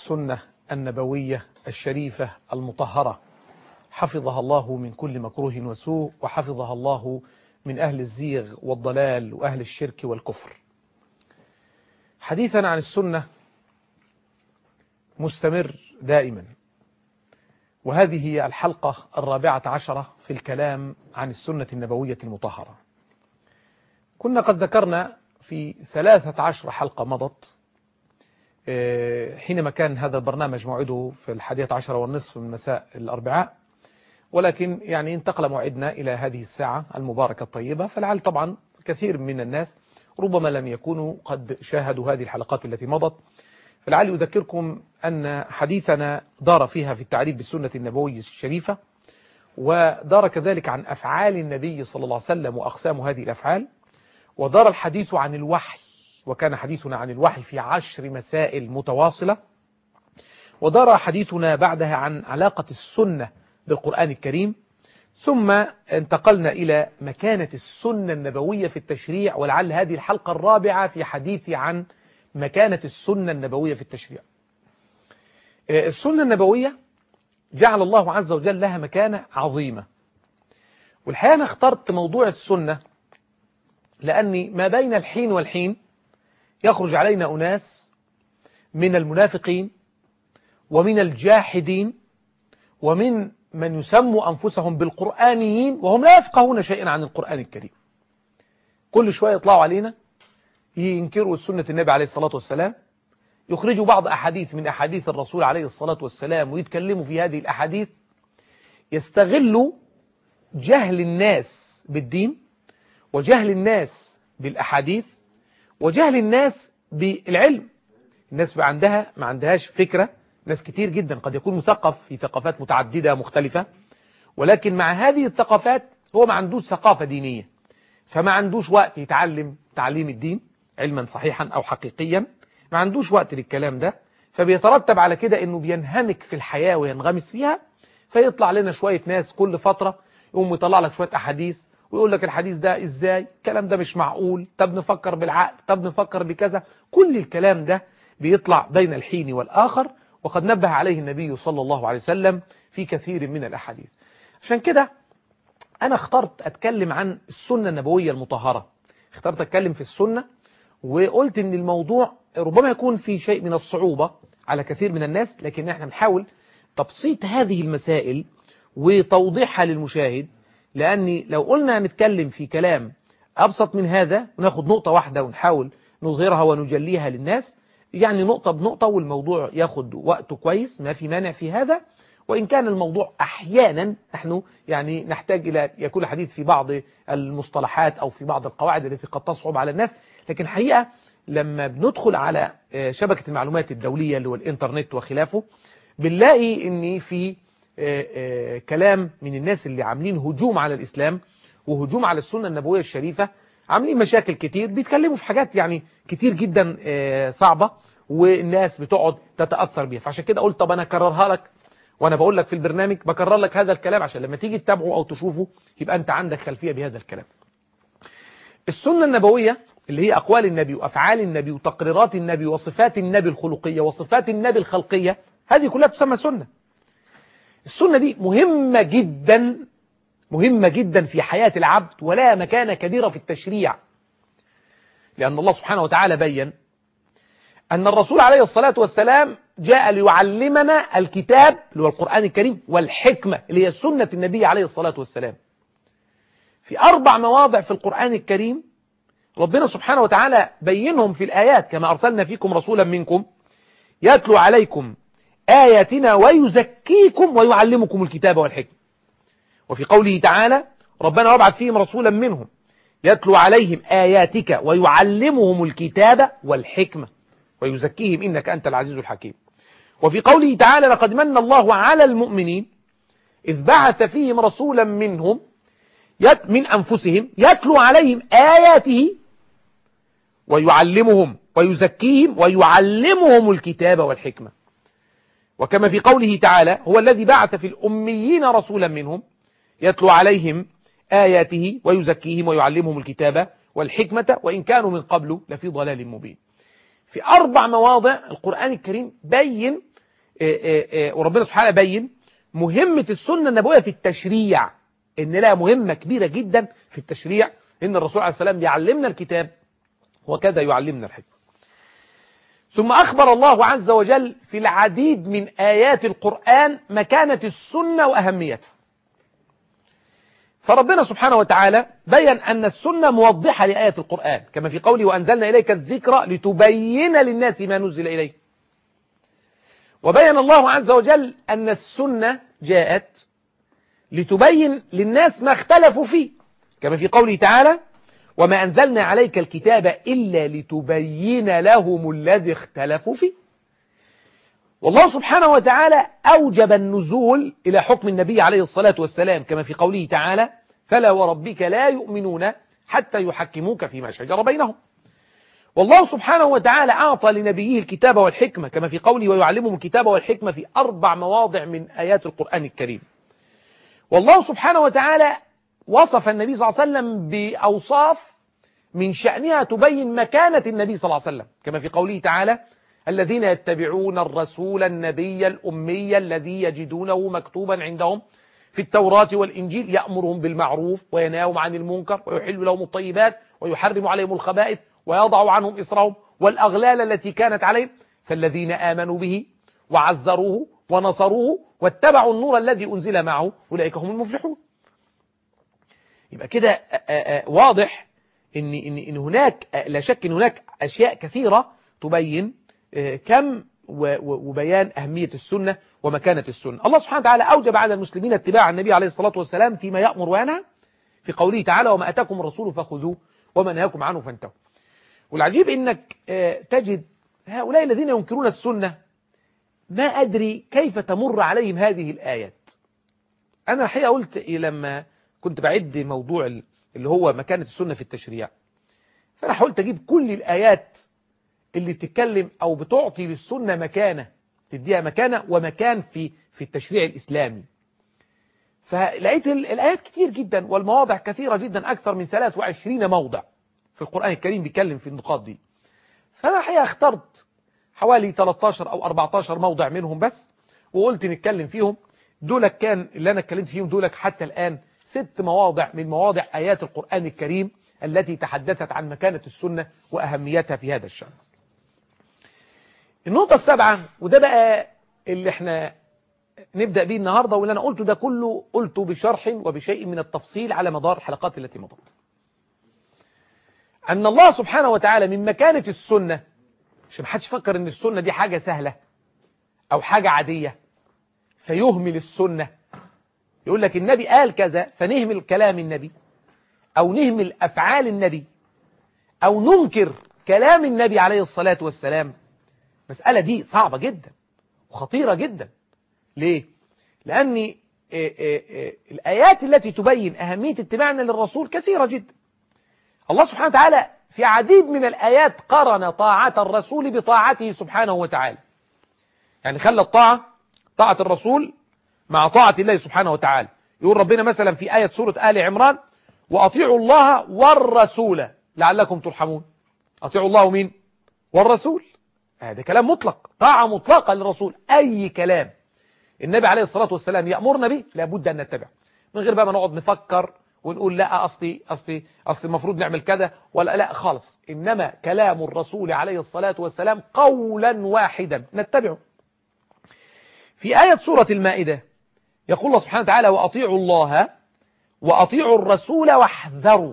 السنة النبوية الشريفة المطهرة حفظها الله من كل مكروه وسوء وحفظها الله من أهل الزيغ والضلال وأهل الشرك والكفر حديثنا عن السنة مستمر دائما وهذه هي الحلقة الرابعة عشرة في الكلام عن السنة النبوية المطهرة كنا قد ذكرنا في ثلاثة عشر حلقة مضت حينما كان هذا البرنامج موعده في الحادية عشر والنصف من مساء الأربعاء ولكن يعني انتقل موعدنا إلى هذه الساعة المباركة الطيبة فلعل طبعا كثير من الناس ربما لم يكونوا قد شاهدوا هذه الحلقات التي مضت فلعلي أذكركم أن حديثنا دار فيها في التعريف بالسنة النبوية الشريفة ودار كذلك عن أفعال النبي صلى الله عليه وسلم وأقسام هذه الأفعال ودار الحديث عن الوحي وكان حديثنا عن الوحي في عشر مسائل متواصلة ودار حديثنا بعدها عن علاقة السنة بالقرآن الكريم ثم انتقلنا إلى مكانة السنة النبوية في التشريع ولعل هذه الحلقة الرابعة في حديثي عن مكانة السنة النبوية في التشريع السنة النبوية جعل الله عز وجل لها مكانة عظيمة والحقيقة أنا اخترت موضوع السنة لأني ما بين الحين والحين يخرج علينا أناس من المنافقين ومن الجاحدين ومن من يسموا أنفسهم بالقرآنيين وهم لا يفقهون شيئا عن القرآن الكريم كل شوية يطلعوا علينا ينكروا سنة النبي عليه الصلاة والسلام يخرجوا بعض أحاديث من أحاديث الرسول عليه الصلاة والسلام ويتكلموا في هذه الأحاديث يستغلوا جهل الناس بالدين وجهل الناس بالأحاديث وجهل الناس بالعلم الناس بقى عندها ما عندهاش فكرة ناس كتير جدا قد يكون مثقف في ثقافات متعددة مختلفة ولكن مع هذه الثقافات هو ما عندوش ثقافة دينية فما عندوش وقت يتعلم تعليم الدين علما صحيحا أو حقيقيا ما عندوش وقت للكلام ده فبيترتب على كده انه بينهمك في الحياة وينغمس فيها فيطلع لنا شوية ناس كل فترة يقوم يطلع لك شوية أحاديث ويقول لك الحديث ده ازاي الكلام ده مش معقول طب نفكر بالعقل طب نفكر بكذا كل الكلام ده بيطلع بين الحين والآخر وقد نبه عليه النبي صلى الله عليه وسلم في كثير من الأحاديث عشان كده أنا اخترت أتكلم عن السنة النبوية المطهرة اخترت أتكلم في السنة وقلت ان الموضوع ربما يكون في شيء من الصعوبة على كثير من الناس لكن احنا نحاول تبسيط هذه المسائل وتوضيحها للمشاهد لأني لو قلنا نتكلم في كلام أبسط من هذا وناخد نقطة واحدة ونحاول نظهرها ونجليها للناس يعني نقطة بنقطة والموضوع ياخد وقته كويس ما في مانع في هذا وإن كان الموضوع أحيانا نحن يعني نحتاج إلى يكون الحديث في بعض المصطلحات أو في بعض القواعد التي قد تصعب على الناس لكن حقيقة لما بندخل على شبكة المعلومات الدولية اللي هو الإنترنت وخلافه بنلاقي إن في كلام من الناس اللي عاملين هجوم على الإسلام وهجوم على السنة النبوية الشريفة عاملين مشاكل كتير بيتكلموا في حاجات يعني كتير جدا صعبة والناس بتقعد تتأثر بيها فعشان كده قلت طب أنا أكررها لك وأنا بقول لك في البرنامج بكرر لك هذا الكلام عشان لما تيجي تتابعه أو تشوفه يبقى أنت عندك خلفية بهذا الكلام السنة النبوية اللي هي أقوال النبي وأفعال النبي وتقريرات النبي وصفات النبي الخلقية وصفات النبي الخلقية هذه كلها تسمى سنة السنة دي مهمة جدا مهمة جدا في حياة العبد ولا مكانة كبيرة في التشريع لأن الله سبحانه وتعالى بين أن الرسول عليه الصلاة والسلام جاء ليعلمنا الكتاب اللي هو القرآن الكريم والحكمة اللي هي سنة النبي عليه الصلاة والسلام في أربع مواضع في القرآن الكريم ربنا سبحانه وتعالى بينهم في الآيات كما أرسلنا فيكم رسولا منكم يتلو عليكم آياتنا ويزكيكم ويعلمكم الكتاب والحكمة وفي قوله تعالى ربنا وابعث فيهم رسولا منهم يتلو عليهم آياتك ويعلمهم الكتاب والحكمة ويزكيهم إنك أنت العزيز الحكيم وفي قوله تعالى لقد من الله على المؤمنين إذ بعث فيهم رسولا منهم من أنفسهم يتلو عليهم آياته ويعلمهم ويزكيهم ويعلمهم الكتاب والحكمة وكما في قوله تعالى هو الذي بعث في الأميين رسولا منهم يتلو عليهم آياته ويزكيهم ويعلمهم الكتاب والحكمة وإن كانوا من قبل لفي ضلال مبين في أربع مواضع القرآن الكريم بين وربنا سبحانه بين مهمة السنة النبوية في التشريع ان لها مهمة كبيرة جدا في التشريع ان الرسول عليه السلام يعلمنا الكتاب وكذا يعلمنا الحكمة ثم أخبر الله عز وجل في العديد من آيات القرآن مكانة السنة وأهميتها فربنا سبحانه وتعالى بين أن السنة موضحة لآية القرآن كما في قوله وأنزلنا إليك الذكر لتبين للناس ما نزل إليه وبين الله عز وجل أن السنة جاءت لتبين للناس ما اختلفوا فيه كما في قوله تعالى وما أنزلنا عليك الكتاب إلا لتبين لهم الذي اختلفوا فيه والله سبحانه وتعالى أوجب النزول إلى حكم النبي عليه الصلاة والسلام كما في قوله تعالى فلا وربك لا يؤمنون حتى يحكموك فيما شجر بينهم والله سبحانه وتعالى أعطى لنبيه الكتاب والحكمة كما في قوله ويعلمهم الكتاب والحكمة في أربع مواضع من آيات القرآن الكريم والله سبحانه وتعالى وصف النبي صلى الله عليه وسلم بأوصاف من شأنها تبين مكانة النبي صلى الله عليه وسلم كما في قوله تعالى الذين يتبعون الرسول النبي الأمي الذي يجدونه مكتوبا عندهم في التوراة والإنجيل يأمرهم بالمعروف وينهاهم عن المنكر ويحل لهم الطيبات ويحرم عليهم الخبائث ويضع عنهم إصرهم والأغلال التي كانت عليهم فالذين آمنوا به وعزروه ونصروه واتبعوا النور الذي أنزل معه أولئك هم المفلحون يبقى كده واضح إن, إن, إن هناك لا شك إن هناك أشياء كثيرة تبين كم وبيان أهمية السنة ومكانة السنة الله سبحانه وتعالى أوجب على المسلمين اتباع النبي عليه الصلاة والسلام فيما يأمر وينهى في قوله تعالى وما أتاكم الرسول فخذوه وما نهاكم عنه فانتهوا والعجيب إنك تجد هؤلاء الذين ينكرون السنة ما أدري كيف تمر عليهم هذه الآيات أنا الحقيقة قلت لما كنت بعد موضوع اللي هو مكانة السنة في التشريع فأنا حاولت أجيب كل الآيات اللي بتتكلم أو بتعطي للسنة مكانة تديها مكانة ومكان في في التشريع الإسلامي فلقيت الآيات كتير جدا والمواضع كثيرة جدا أكثر من 23 موضع في القرآن الكريم بيتكلم في النقاط دي فأنا الحقيقة اخترت حوالي 13 أو 14 موضع منهم بس وقلت نتكلم فيهم دولك كان اللي أنا اتكلمت فيهم دولك حتى الآن ست مواضع من مواضع آيات القرآن الكريم التي تحدثت عن مكانة السنة وأهميتها في هذا الشأن النقطة السابعة وده بقى اللي احنا نبدأ به النهاردة واللي أنا قلته ده كله قلته بشرح وبشيء من التفصيل على مدار الحلقات التي مضت أن الله سبحانه وتعالى من مكانة السنة مش محدش فكر أن السنة دي حاجة سهلة أو حاجة عادية فيهمل السنة يقول لك النبي قال كذا فنهمل كلام النبي أو نهمل أفعال النبي أو ننكر كلام النبي عليه الصلاة والسلام المسألة دي صعبة جدا وخطيرة جدا ليه؟ لأن إيه إيه إيه الآيات التي تبين أهمية اتباعنا للرسول كثيرة جدا الله سبحانه وتعالى في عديد من الآيات قرن طاعة الرسول بطاعته سبحانه وتعالى يعني خلى الطاعة طاعة الرسول مع طاعة الله سبحانه وتعالى يقول ربنا مثلا في آية سورة آل عمران وأطيعوا الله والرسول لعلكم ترحمون أطيعوا الله مين والرسول هذا كلام مطلق طاعة مطلقة للرسول أي كلام النبي عليه الصلاة والسلام يأمرنا به لابد أن نتبع من غير بقى ما نقعد نفكر ونقول لا أصلي أصلي أصلي المفروض نعمل كذا ولا لا خالص إنما كلام الرسول عليه الصلاة والسلام قولا واحدا نتبعه في آية سورة المائدة يقول الله سبحانه وتعالى وأطيعوا الله وأطيعوا الرسول واحذروا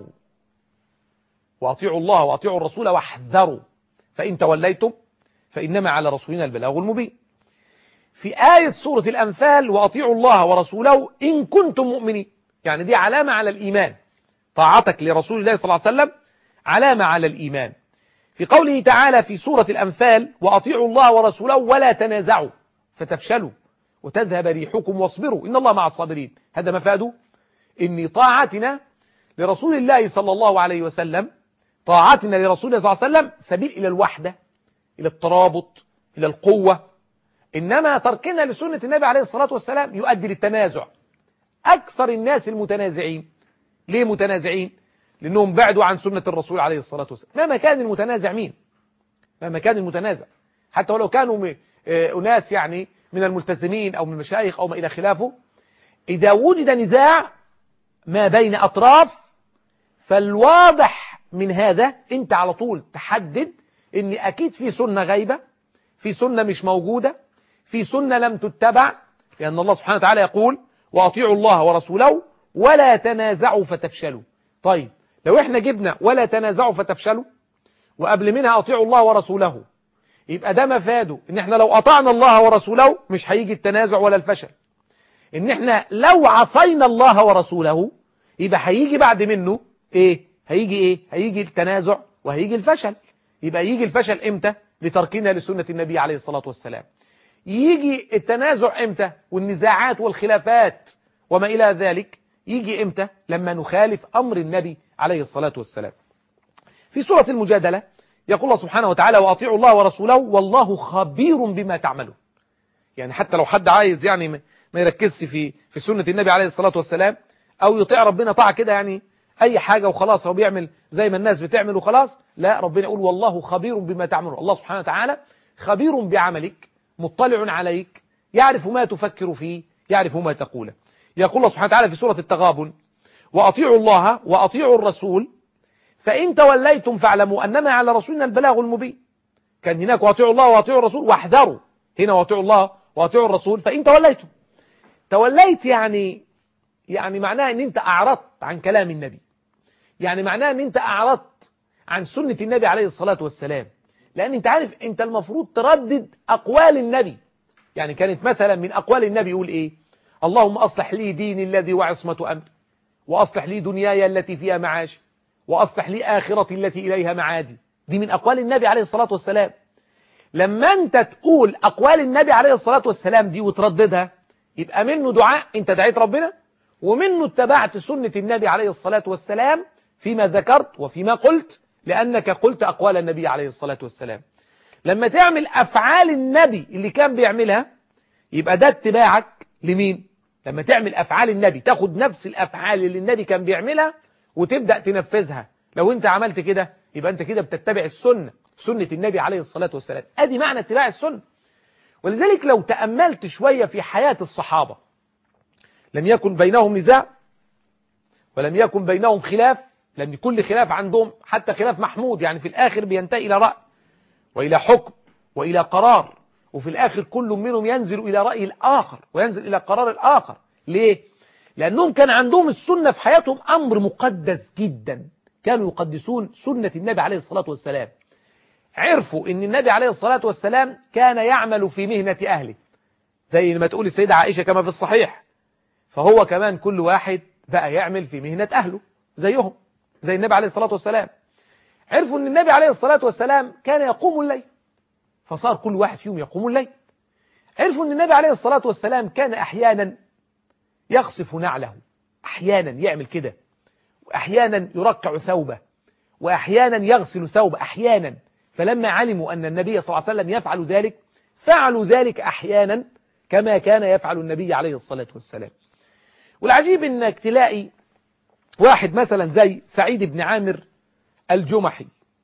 وأطيعوا الله وأطيعوا الرسول واحذروا فإن توليتم فإنما على رسولنا البلاغ المبين في آية سورة الأنفال وأطيعوا الله ورسوله إن كنتم مؤمنين يعني دي علامة على الإيمان طاعتك لرسول الله صلى الله عليه وسلم علامة على الإيمان في قوله تعالى في سورة الأنفال وأطيعوا الله ورسوله ولا تنازعوا فتفشلوا وتذهب ريحكم واصبروا إن الله مع الصابرين هذا مفاده إن طاعتنا لرسول الله صلى الله عليه وسلم طاعتنا لرسول الله صلى الله عليه وسلم سبيل إلى الوحدة إلى الترابط إلى القوة إنما تركنا لسنة النبي عليه الصلاة والسلام يؤدي للتنازع أكثر الناس المتنازعين ليه متنازعين لأنهم بعدوا عن سنة الرسول عليه الصلاة والسلام مهما كان المتنازع مين مهما كان المتنازع حتى ولو كانوا أناس يعني من الملتزمين أو من المشايخ أو ما إلى خلافه إذا وجد نزاع ما بين أطراف فالواضح من هذا أنت على طول تحدد أن أكيد في سنة غيبة في سنة مش موجودة في سنة لم تتبع لأن الله سبحانه وتعالى يقول وأطيعوا الله ورسوله ولا تنازعوا فتفشلوا طيب لو احنا جبنا ولا تنازعوا فتفشلوا وقبل منها أطيعوا الله ورسوله يبقى ده مفاده ان احنا لو أطعنا الله ورسوله مش هيجي التنازع ولا الفشل ان احنا لو عصينا الله ورسوله يبقى هيجي بعد منه ايه هيجي ايه هيجي التنازع وهيجي الفشل يبقى يجي الفشل امتى لتركنا لسنة النبي عليه الصلاة والسلام يجي التنازع امتى والنزاعات والخلافات وما إلى ذلك يجي امتى لما نخالف أمر النبي عليه الصلاة والسلام في سورة المجادلة يقول الله سبحانه وتعالى وأطيعوا الله ورسوله والله خبير بما تعملون يعني حتى لو حد عايز يعني ما يركزش في في سنة النبي عليه الصلاة والسلام أو يطيع ربنا طاعة كده يعني أي حاجة وخلاص هو بيعمل زي ما الناس بتعمل وخلاص لا ربنا يقول والله خبير بما تعملون الله سبحانه وتعالى خبير بعملك مطلع عليك يعرف ما تفكر فيه يعرف ما تقوله يقول الله سبحانه وتعالى في سورة التغابن وأطيعوا الله وأطيعوا الرسول فإن توليتم فاعلموا أنما على رسولنا البلاغ المبين كان هناك وأطيعوا الله وأطيعوا الرسول واحذروا هنا وأطيعوا الله وأطيعوا الرسول فإن توليتم توليت يعني يعني معناه أن أنت أعرضت عن كلام النبي يعني معناه أن أنت أعرضت عن سنة النبي عليه الصلاة والسلام لأن أنت عارف أنت المفروض تردد أقوال النبي يعني كانت مثلا من أقوال النبي يقول إيه اللهم أصلح لي ديني الذي وعصمة أمري وأصلح لي دنياي التي فيها معاشي وأصلح لي آخرتي التي إليها معادي دي من أقوال النبي عليه الصلاة والسلام لما أنت تقول أقوال النبي عليه الصلاة والسلام دي وترددها يبقى منه دعاء أنت دعيت ربنا ومنه اتبعت سنة النبي عليه الصلاة والسلام فيما ذكرت وفيما قلت لأنك قلت أقوال النبي عليه الصلاة والسلام لما تعمل أفعال النبي اللي كان بيعملها يبقى ده اتباعك لمين لما تعمل أفعال النبي تاخد نفس الأفعال اللي النبي كان بيعملها وتبدأ تنفذها لو انت عملت كده يبقى انت كده بتتبع السنة سنة النبي عليه الصلاة والسلام ادي معنى اتباع السنة ولذلك لو تأملت شوية في حياة الصحابة لم يكن بينهم نزاع ولم يكن بينهم خلاف لأن كل خلاف عندهم حتى خلاف محمود يعني في الآخر بينتهي إلى رأي وإلى حكم وإلى قرار وفي الآخر كل منهم ينزل إلى رأي الآخر وينزل إلى قرار الآخر ليه؟ لأنهم كان عندهم السنة في حياتهم أمر مقدس جدا كانوا يقدسون سنة النبي عليه الصلاة والسلام عرفوا أن النبي عليه الصلاة والسلام كان يعمل في مهنة أهله زي ما تقول السيدة عائشة كما في الصحيح فهو كمان كل واحد بقى يعمل في مهنة أهله زيهم زي النبي عليه الصلاة والسلام عرفوا أن النبي عليه الصلاة والسلام كان يقوم الليل فصار كل واحد فيهم يقوم الليل عرفوا أن النبي عليه الصلاة والسلام كان أحيانا يخصف نعله أحيانا يعمل كده وأحيانا يركع ثوبه وأحيانا يغسل ثوبه أحيانا فلما علموا أن النبي صلى الله عليه وسلم يفعل ذلك فعلوا ذلك أحيانا كما كان يفعل النبي عليه الصلاة والسلام والعجيب أنك تلاقي واحد مثلا زي سعيد بن عامر الجمحي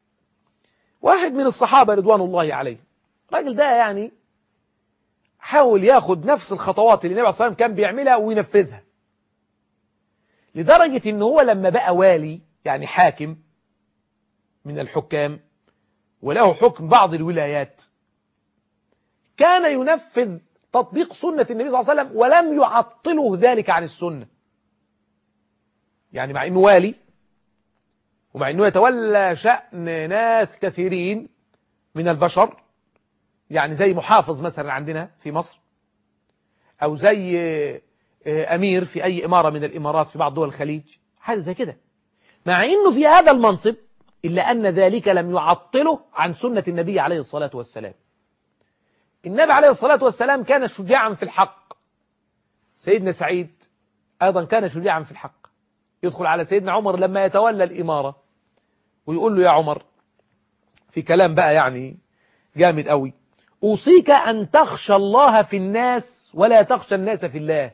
واحد من الصحابة رضوان الله عليه الراجل ده يعني حاول ياخد نفس الخطوات اللي النبي عليه الصلاة والسلام كان بيعملها وينفذها لدرجة ان هو لما بقى والي يعني حاكم من الحكام وله حكم بعض الولايات كان ينفذ تطبيق سنة النبي صلى الله عليه وسلم ولم يعطله ذلك عن السنة يعني مع انه والي ومع انه يتولى شأن ناس كثيرين من البشر يعني زي محافظ مثلا عندنا في مصر او زي امير في اي امارة من الامارات في بعض دول الخليج حاجة زي كده مع انه في هذا المنصب الا ان ذلك لم يعطله عن سنة النبي عليه الصلاة والسلام النبي عليه الصلاة والسلام كان شجاعا في الحق سيدنا سعيد ايضا كان شجاعا في الحق يدخل على سيدنا عمر لما يتولى الامارة ويقول له يا عمر في كلام بقى يعني جامد قوي أوصيك أن تخشى الله في الناس ولا تخشى الناس في الله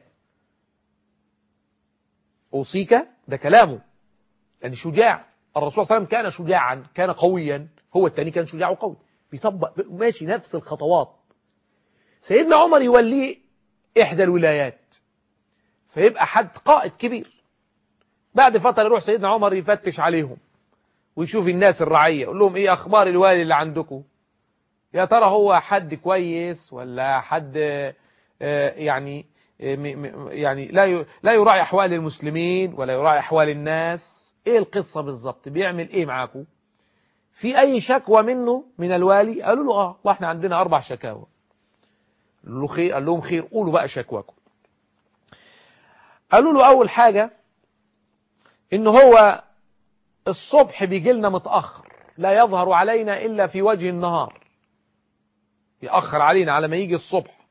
أوصيك ده كلامه يعني شجاع الرسول صلى الله عليه وسلم كان شجاعا كان قويا هو الثاني كان شجاع وقوي بيطبق ماشي نفس الخطوات سيدنا عمر يوليه إحدى الولايات فيبقى حد قائد كبير بعد فترة يروح سيدنا عمر يفتش عليهم ويشوف الناس الرعية يقول لهم ايه اخبار الوالي اللي عندكم يا ترى هو حد كويس ولا حد يعني يعني لا لا يراعي احوال المسلمين ولا يراعي احوال الناس ايه القصة بالظبط بيعمل ايه معاكم في اي شكوى منه من الوالي قالوا له اه والله احنا عندنا اربع شكاوى قال له خير قال لهم خير قولوا بقى شكواكم قالوا له اول حاجة ان هو الصبح بيجي لنا متأخر لا يظهر علينا إلا في وجه النهار يأخر علينا على ما يجي الصبح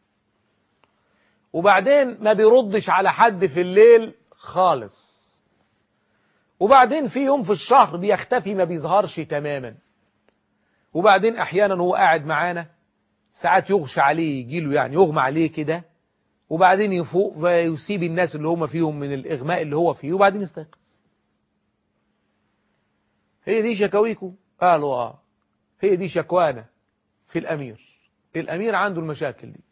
وبعدين ما بيردش على حد في الليل خالص وبعدين في يوم في الشهر بيختفي ما بيظهرش تماما وبعدين أحيانا هو قاعد معانا ساعات يغشى عليه يجيله يعني يغمى عليه كده وبعدين يفوق ويسيب الناس اللي هم فيهم من الإغماء اللي هو فيه وبعدين يستيقظ هي دي شكاويكم قالوا اه هي دي شكوانا في الأمير الأمير عنده المشاكل دي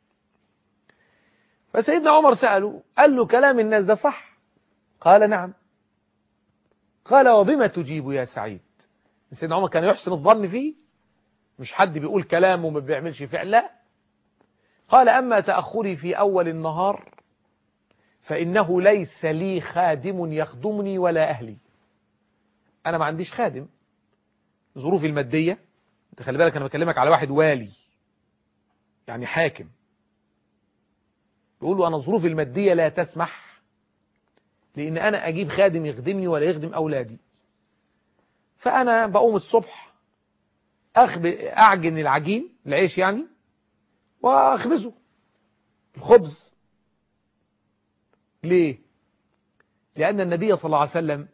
فسيدنا عمر سأله قال له كلام الناس ده صح قال نعم قال وبما تجيب يا سعيد سيدنا عمر كان يحسن الظن فيه مش حد بيقول كلام وما بيعملش فعل لا قال أما تأخري في أول النهار فإنه ليس لي خادم يخدمني ولا أهلي أنا ما عنديش خادم ظروفي المادية انت خلي بالك أنا بكلمك على واحد والي يعني حاكم يقول له أنا ظروفي المادية لا تسمح لأن أنا أجيب خادم يخدمني ولا يخدم أولادي فأنا بقوم الصبح أخب... أعجن العجين العيش يعني وأخبزه الخبز ليه لأن النبي صلى الله عليه وسلم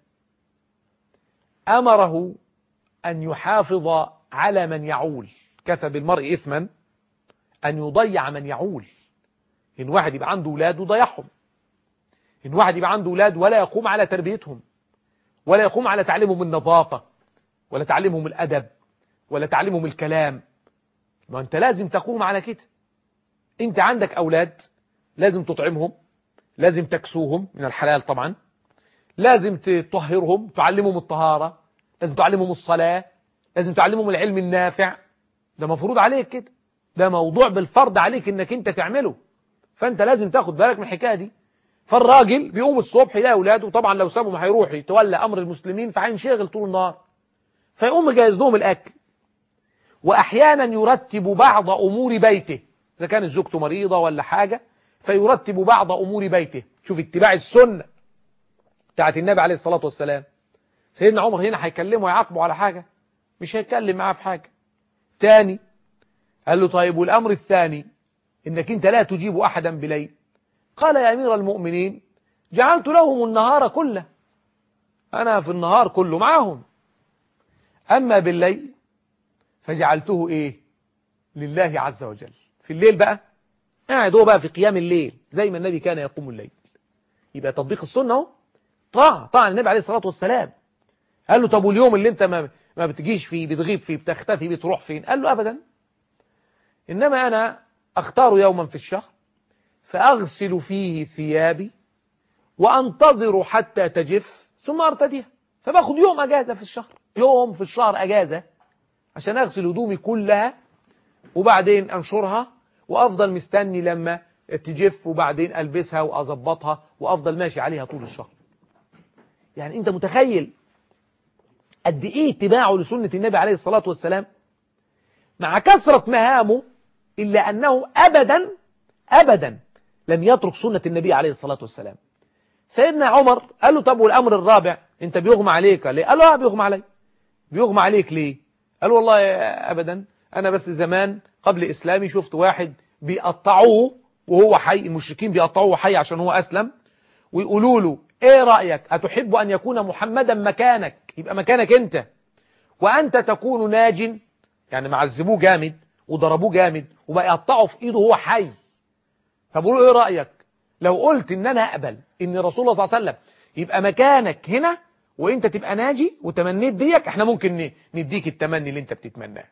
أمره أن يحافظ على من يعول كفى بالمرء إثما أن يضيع من يعول إن واحد يبقى عنده أولاد وضيعهم إن واحد يبقى عنده أولاد ولا يقوم على تربيتهم ولا يقوم على تعليمهم النظافة ولا تعليمهم الأدب ولا تعليمهم الكلام ما أنت لازم تقوم على كده أنت عندك أولاد لازم تطعمهم لازم تكسوهم من الحلال طبعا لازم تطهرهم تعلمهم الطهارة لازم تعلمهم الصلاة لازم تعلمهم العلم النافع ده مفروض عليك كده ده موضوع بالفرض عليك انك انت تعمله فانت لازم تاخد بالك من الحكايه دي فالراجل بيقوم الصبح يلاقي اولاده طبعا لو سابهم هيروح يتولى امر المسلمين فهينشغل طول النهار فيقوم مجهز لهم الاكل واحيانا يرتب بعض امور بيته اذا كانت زوجته مريضه ولا حاجه فيرتب بعض امور بيته شوف اتباع السنه بتاعت النبي عليه الصلاه والسلام سيدنا عمر هنا هيكلمه ويعاقبه على حاجه مش هيتكلم معاه في حاجه تاني قال له طيب والامر الثاني انك انت لا تجيب احدا بليل قال يا امير المؤمنين جعلت لهم النهار كله انا في النهار كله معهم اما بالليل فجعلته ايه لله عز وجل في الليل بقى قاعد هو بقى في قيام الليل زي ما النبي كان يقوم الليل يبقى تطبيق السنه اهو طاعه طاعه النبي عليه الصلاه والسلام قال له طب واليوم اللي انت ما ما بتجيش فيه بتغيب فيه بتختفي بتروح فين قال له ابدا انما انا اختار يوما في الشهر فاغسل فيه ثيابي وانتظر حتى تجف ثم ارتديها فباخد يوم اجازه في الشهر يوم في الشهر اجازه عشان اغسل هدومي كلها وبعدين انشرها وافضل مستني لما تجف وبعدين البسها واظبطها وافضل ماشي عليها طول الشهر يعني انت متخيل قد ايه اتباعه لسنة النبي عليه الصلاة والسلام مع كثرة مهامه إلا أنه أبدا أبدا لم يترك سنة النبي عليه الصلاة والسلام سيدنا عمر قال له طب والأمر الرابع انت بيغمى عليك ليه قال له اه بيغمى علي بيغمى عليك ليه قال والله أبدا أنا بس زمان قبل إسلامي شفت واحد بيقطعوه وهو حي المشركين بيقطعوه حي عشان هو أسلم ويقولوا له ايه رأيك أتحب أن يكون محمدا مكانك يبقى مكانك انت وأنت تكون ناج يعني معذبوه جامد وضربوه جامد وبقى يقطعه في ايده وهو حي فبقولوا ايه رأيك لو قلت ان انا اقبل ان رسول الله صلى الله عليه وسلم يبقى مكانك هنا وانت تبقى ناجي وتمنيت ديك احنا ممكن نديك التمني اللي انت بتتمناه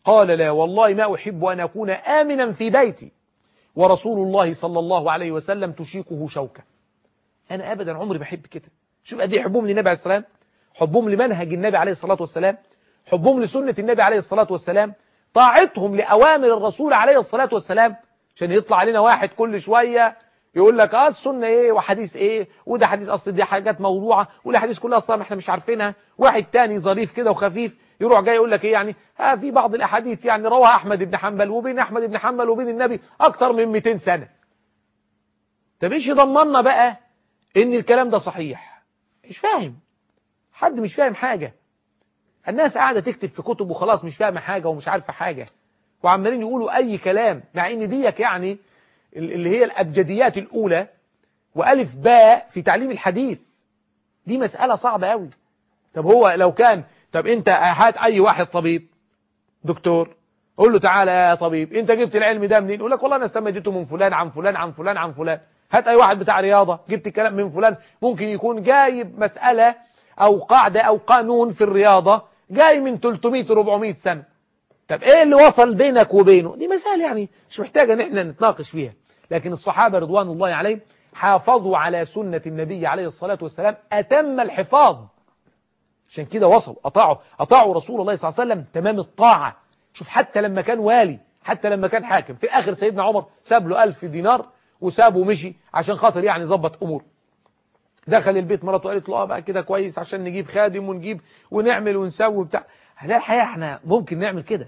قال لا والله ما أحب أن أكون آمنا في بيتي ورسول الله صلى الله عليه وسلم تشيكه شوكة أنا أبدا عمري بحب كده شوف قد ايه حبهم للنبي عليه السلام حبهم لمنهج النبي عليه الصلاة والسلام حبهم لسنة النبي عليه الصلاة والسلام طاعتهم لأوامر الرسول عليه الصلاة والسلام عشان يطلع علينا واحد كل شوية يقول لك اه السنة ايه وحديث ايه وده حديث اصل دي حاجات موضوعة ولا حديث كلها اصلا احنا مش عارفينها واحد تاني ظريف كده وخفيف يروح جاي يقول لك ايه يعني ها في بعض الاحاديث يعني رواها احمد بن حنبل وبين احمد بن حنبل وبين النبي اكتر من 200 سنة طب ايش يضمننا بقى ان الكلام ده صحيح مش فاهم حد مش فاهم حاجة الناس قاعدة تكتب في كتب وخلاص مش فاهمة حاجة ومش عارفة حاجة وعمالين يقولوا اي كلام مع ان ديك يعني اللي هي الابجديات الاولى والف باء في تعليم الحديث دي مسألة صعبة قوي طب هو لو كان طب انت هات اي واحد طبيب دكتور قول له تعالى يا طبيب انت جبت العلم ده منين يقول لك والله انا استمدته من فلان عن فلان عن فلان عن فلان هات اي واحد بتاع رياضة جبت الكلام من فلان ممكن يكون جايب مسألة او قاعدة او قانون في الرياضة جاي من 300 400 سنة طب ايه اللي وصل بينك وبينه دي مسألة يعني مش محتاجة ان احنا نتناقش فيها لكن الصحابة رضوان الله عليهم حافظوا على سنة النبي عليه الصلاة والسلام أتم الحفاظ عشان كده وصلوا أطاعوا أطاعوا رسول الله صلى الله عليه وسلم تمام الطاعة شوف حتى لما كان والي حتى لما كان حاكم في الآخر سيدنا عمر ساب له ألف دينار وسابه ومشي عشان خاطر يعني ظبط أمور دخل البيت مراته قالت له اه بقى كده كويس عشان نجيب خادم ونجيب ونعمل ونسوي بتاع ده الحقيقة احنا ممكن نعمل كده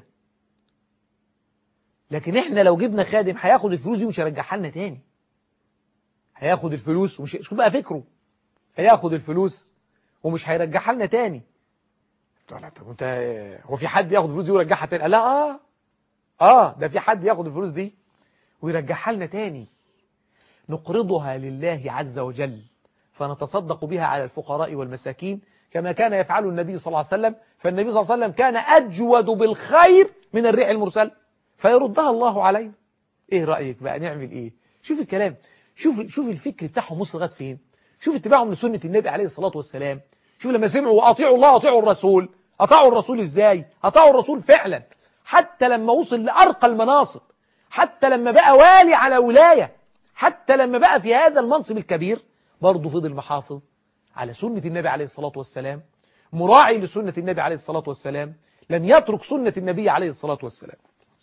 لكن احنا لو جبنا خادم هياخد الفلوس دي ومش هيرجعها لنا تاني هياخد الفلوس ومش شوف بقى فكره هياخد الفلوس ومش هيرجعها لنا تاني لا طب انت هو في حد ياخد الفلوس دي ويرجعها تاني لا اه اه ده في حد ياخد الفلوس دي ويرجعها لنا تاني نقرضها لله عز وجل فنتصدق بها على الفقراء والمساكين كما كان يفعل النبي صلى الله عليه وسلم فالنبي صلى الله عليه وسلم كان أجود بالخير من الريح المرسل فيردها الله عليه ايه رأيك بقى نعمل ايه شوف الكلام شوف شوف الفكر بتاعهم وصل لغايه فين شوف اتباعهم لسنة النبي عليه الصلاة والسلام شوف لما سمعوا واطيعوا الله واطيعوا الرسول اطاعوا الرسول ازاي اطاعوا الرسول فعلا حتى لما وصل لأرقى المناصب حتى لما بقى والي على ولاية حتى لما بقى في هذا المنصب الكبير برضه فضل محافظ على سنة النبي عليه الصلاة والسلام مراعي لسنة النبي عليه الصلاة والسلام لم يترك سنة النبي عليه الصلاة والسلام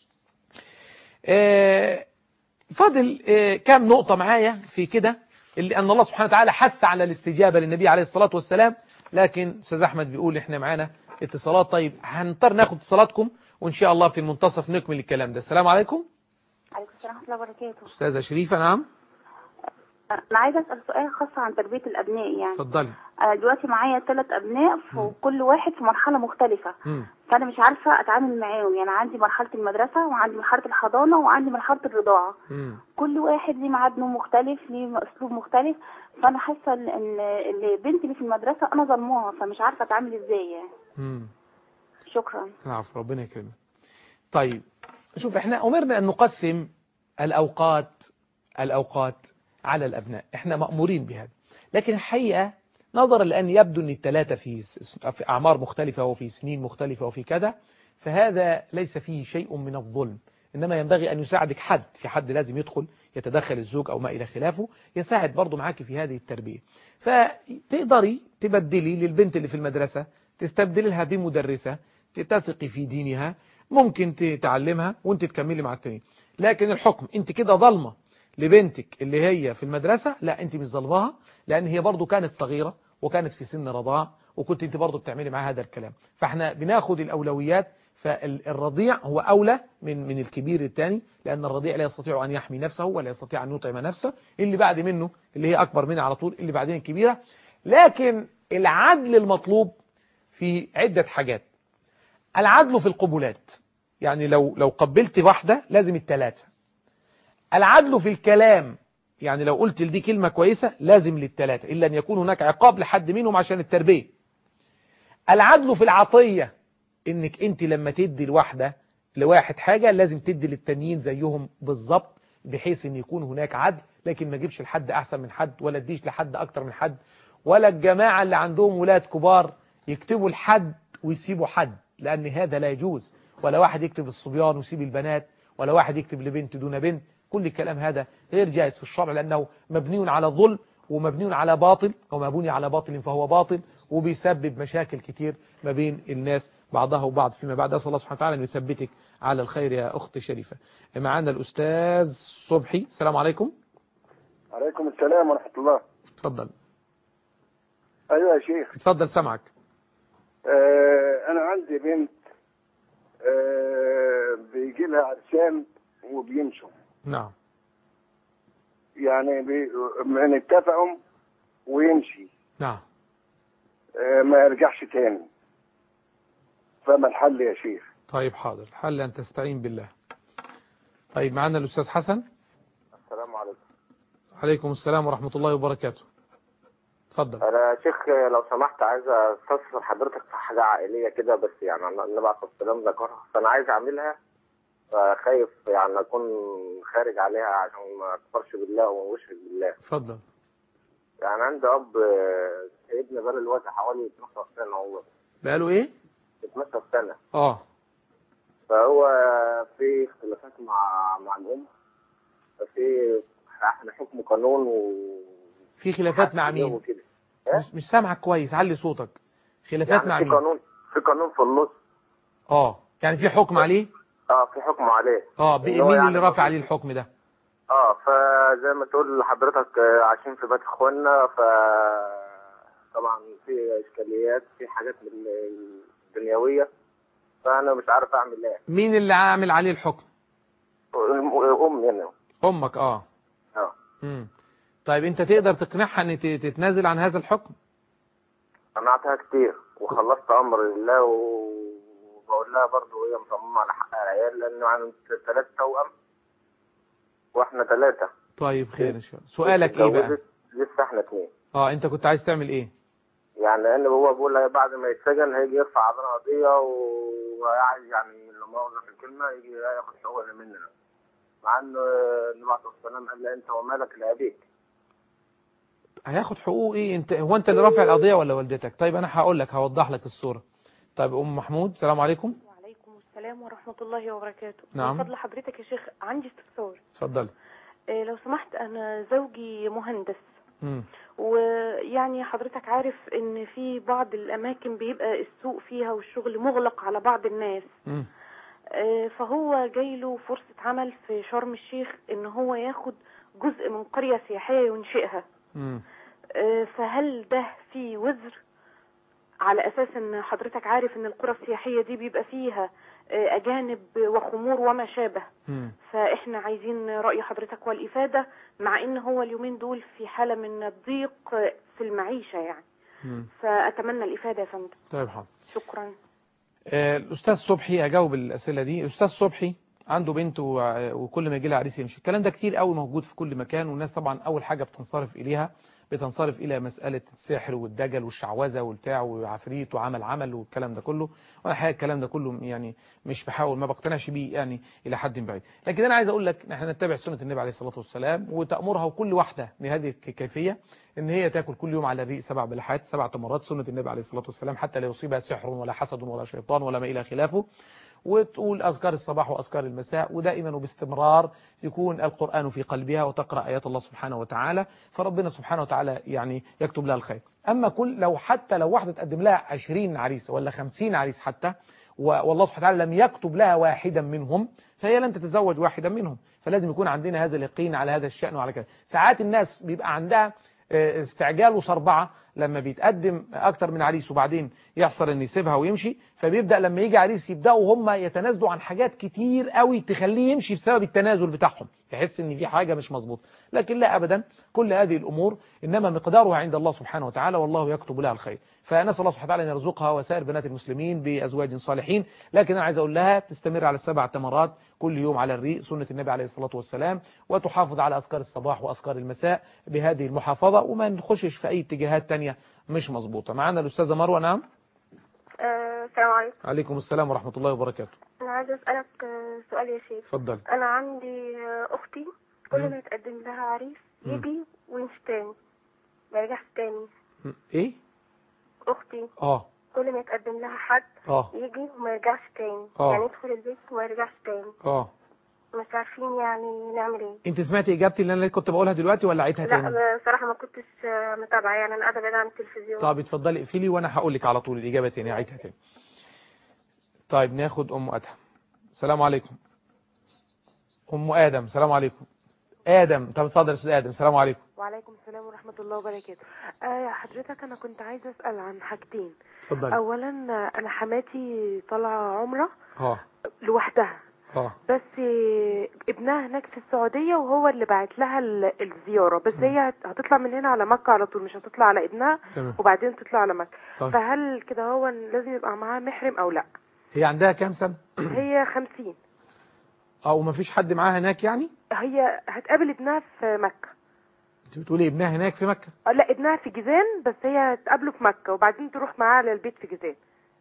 آه فاضل آه كام نقطة معايا في كده اللي أن الله سبحانه وتعالى حث على الاستجابة للنبي عليه الصلاة والسلام لكن أستاذ أحمد بيقول إحنا معانا اتصالات طيب هنضطر ناخد اتصالاتكم وإن شاء الله في المنتصف نكمل الكلام ده السلام عليكم عليكم السلام ورحمة الله وبركاته أستاذة شريفة نعم أنا عايزة أسأل سؤال خاص عن تربية الأبناء يعني اتفضلي أنا دلوقتي معايا ثلاث أبناء وكل واحد في مرحلة مختلفة مم. فأنا مش عارفة أتعامل معاهم يعني عندي مرحلة المدرسة وعندي مرحلة الحضانة وعندي مرحلة الرضاعة مم. كل واحد ليه ميعاد نوم مختلف ليه أسلوب مختلف فأنا حاسة إن إن اللي بنتي اللي في المدرسة أنا ظلموها فمش عارفة أتعامل إزاي يعني مم. شكرا العفو ربنا يكرمك طيب شوف احنا أمرنا أن نقسم الأوقات الأوقات على الأبناء احنا مأمورين بهذا لكن الحقيقة نظرا لأن يبدو أن الثلاثة في س- في أعمار مختلفة وفي سنين مختلفة وفي كذا فهذا ليس فيه شيء من الظلم إنما ينبغي أن يساعدك حد في حد لازم يدخل يتدخل الزوج أو ما إلى خلافه يساعد برضه معاك في هذه التربية فتقدري تبدلي للبنت اللي في المدرسة تستبدلي لها بمدرسة تثقي في دينها ممكن تعلمها وانت تكملي مع التانيين لكن الحكم انت كده ظلمة لبنتك اللي هي في المدرسة لا انت مش ظلمها لان هي برضو كانت صغيرة وكانت في سن رضاع وكنت انت برضو بتعملي معاها هذا الكلام فاحنا بناخد الاولويات فالرضيع هو اولى من من الكبير الثاني لان الرضيع لا يستطيع ان يحمي نفسه ولا يستطيع ان يطعم نفسه اللي بعد منه اللي هي اكبر منه على طول اللي بعدين الكبيرة لكن العدل المطلوب في عدة حاجات العدل في القبولات يعني لو لو قبلت واحدة لازم الثلاثة العدل في الكلام يعني لو قلت لدي كلمة كويسة لازم للثلاثة إلا أن يكون هناك عقاب لحد منهم عشان التربية العدل في العطية إنك أنت لما تدي الواحدة لواحد حاجة لازم تدي للتانيين زيهم بالظبط بحيث أن يكون هناك عدل لكن ما تجيبش لحد أحسن من حد ولا تديش لحد أكتر من حد ولا الجماعة اللي عندهم ولاد كبار يكتبوا لحد ويسيبوا حد لأن هذا لا يجوز ولا واحد يكتب للصبيان ويسيب البنات ولا واحد يكتب لبنت دون بنت كل الكلام هذا غير جائز في الشرع لأنه مبني على الظلم ومبني على باطل وما بني على باطل فهو باطل وبيسبب مشاكل كتير ما بين الناس بعضها وبعض فيما بعد أسأل الله سبحانه وتعالى أن يثبتك على الخير يا أخت شريفة معنا الأستاذ صبحي السلام عليكم عليكم السلام ورحمة الله اتفضل أيوة يا شيخ اتفضل سمعك آه أنا عندي بنت آه بيجي لها عرسان وبيمشوا نعم يعني بي من اتفقوا ويمشي نعم آه ما يرجعش تاني فما الحل يا شيخ طيب حاضر الحل أن تستعين بالله طيب معنا الأستاذ حسن السلام عليكم عليكم السلام ورحمة الله وبركاته اتفضل انا يا شيخ لو سمحت عايز استفسر حضرتك في حاجه عائليه كده بس يعني النبي عليه الصلاه والسلام ذكرها فانا عايز اعملها فخايف يعني اكون خارج عليها عشان ما اكفرش بالله وما اشرك بالله اتفضل يعني عندي اب آه، سيدنا بقى دلوقتي حوالي 12 سنه هو بقاله ايه 12 سنه اه فهو في اختلافات مع مع الام ففي احنا حكم قانون و في خلافات مع مين وكده إيه؟ مش, مش سامعك كويس علي صوتك خلافات يعني مع في مين قانون في قانون في النص اه يعني في حكم عليه اه في حكم عليه اه إن بي- هو مين يعني اللي رافع عليه الحكم ده اه فزي ما تقول لحضرتك آه، عايشين في بيت اخواننا ف طبعا في اشكاليات في حاجات من الدنيويه فانا مش عارف اعمل ايه مين اللي عامل عليه الحكم الم- امي انا امك اه اه امم طيب انت تقدر تقنعها ان ت- تتنازل عن هذا الحكم قنعتها كتير وخلصت امر لله وبقول لها برضه هي مصممه على حق العيال لان عن ثلاث توأم واحنا ثلاثه طيب خير ان شاء الله سؤالك ايه بقى اتجوزت، لسه احنا اثنين اه انت كنت عايز تعمل ايه يعني لان هو بيقول لي بعد ما يتسجن هيجي يرفع علينا قضيه وعايز يعني لا مؤاخذه في الكلمه يجي ياخد حقوقنا مننا مع ان النبي عليه الصلاه والسلام قال لي انت ومالك لابيك هياخد حقوق ايه انت هو انت اللي رافع القضيه ولا والدتك طيب انا هقول لك هوضح لك الصوره طيب ام محمود السلام عليكم وعليكم السلام ورحمة الله وبركاته نعم. من فضل حضرتك يا شيخ عندي استفسار اتفضلي إيه لو سمحت أنا زوجي مهندس امم ويعني حضرتك عارف ان في بعض الاماكن بيبقى السوق فيها والشغل مغلق على بعض الناس امم آه، فهو جاي له فرصة عمل في شرم الشيخ ان هو ياخد جزء من قرية سياحية ينشئها امم آه، فهل ده فيه وزر على اساس ان حضرتك عارف ان القرى السياحية دي بيبقى فيها آه، اجانب وخمور وما شابه امم فاحنا عايزين رأي حضرتك والإفادة مع ان هو اليومين دول في حالة من الضيق في المعيشة يعني امم فأتمنى الإفادة يا فندم طيب حاضر شكرا آه، الأستاذ صبحي أجاوب الأسئلة دي الأستاذ صبحي عنده بنت و- وكل ما يجي لها عريس يمشي الكلام ده كتير قوي موجود في كل مكان والناس طبعا أول حاجة بتنصرف إليها بتنصرف إلى مسألة السحر والدجل والشعوذة والبتاع وعفريت وعمل عمل والكلام ده كله وأنا الحقيقة الكلام ده كله يعني مش بحاول ما بقتنعش بيه يعني إلى حد بعيد لكن أنا عايز أقول لك إن احنا نتبع سنة النبي عليه الصلاة والسلام وتأمرها وكل واحدة بهذه الكيفية ان هي تاكل كل يوم على الريق سبع بلحات سبع تمرات سنة النبي عليه الصلاة والسلام حتى لا يصيبها سحر ولا حسد ولا شيطان ولا ما إلى خلافه وتقول أذكار الصباح وأذكار المساء ودائما وباستمرار يكون القرآن في قلبها وتقرأ آيات الله سبحانه وتعالى فربنا سبحانه وتعالى يعني يكتب لها الخير أما كل لو حتى لو واحدة تقدم لها 20 عريس ولا 50 عريس حتى و- والله سبحانه وتعالى لم يكتب لها واحدا منهم فهي لن تتزوج واحدا منهم فلازم يكون عندنا هذا اليقين على هذا الشأن وعلى كذا ساعات الناس بيبقى عندها آه، استعجال وصربعة لما بيتقدم أكتر من عريس وبعدين يحصل إن يسيبها ويمشي فبيبدأ لما يجي عريس يبدأوا هم يتنازلوا عن حاجات كتير قوي تخليه يمشي بسبب التنازل بتاعهم يحس إن في حاجة مش مظبوطه لكن لا أبدا كل هذه الأمور إنما مقدارها عند الله سبحانه وتعالى والله يكتب لها الخير فنسأل الله سبحانه وتعالى أن يرزقها وسائر بنات المسلمين بأزواج صالحين لكن أنا عايز أقول لها تستمر على السبع تمرات كل يوم على الريق سنة النبي عليه الصلاة والسلام وتحافظ على أذكار الصباح وأذكار المساء بهذه المحافظة وما نخشش في أي اتجاهات تانية مش مظبوطة معنا الأستاذة مروة نعم آه، السلام عليكم عليكم السلام ورحمة الله وبركاته انا عايزه اسالك آه، سؤال يا شيخ اتفضل انا عندي آه، اختي كل مم. ما يتقدم لها عريس مم. يجي ويمشي تاني ما يرجعش تاني م- إيه اختي آه كل ما يتقدم لها حد اه يجي وما يرجعش تاني آه. يعني يدخل البيت وما يرجعش تاني اه مش عارفين يعني نعمل ايه انت سمعتي اجابتي اللي انا كنت بقولها دلوقتي ولا عيدها تاني لا بصراحة ما كنتش آه، متابعة يعني أنا قاعدة بعيد عن التلفزيون طب اتفضلي اقفلي وانا هقول لك على طول الاجابه تاني عيدها تاني طيب ناخد ام ادهم السلام عليكم ام ادم السلام عليكم ادم طب اتفضل يا استاذ ادم السلام عليكم وعليكم السلام ورحمة الله وبركاته آه حضرتك أنا كنت عايزة أسأل عن حاجتين اتفضلي أولا آه، أنا حماتي طالعة عمرة اه لوحدها اه بس آه، ابنها هناك في السعودية وهو اللي بعت لها ال- الزيارة بس هي هت- هتطلع من هنا على مكة على طول مش هتطلع على ابنها تمام وبعدين تطلع على مكة طيب فهل كده هو لازم يبقى معاها محرم أو لا هي عندها كام سنه هي خمسين اه ومفيش حد معاها هناك يعني هي هتقابل ابنها في مكة انت بتقولي ابنها هناك في مكه آه، لا ابنها في جيزان بس هي هتقابله في مكة وبعدين تروح معاه على البيت في جيزان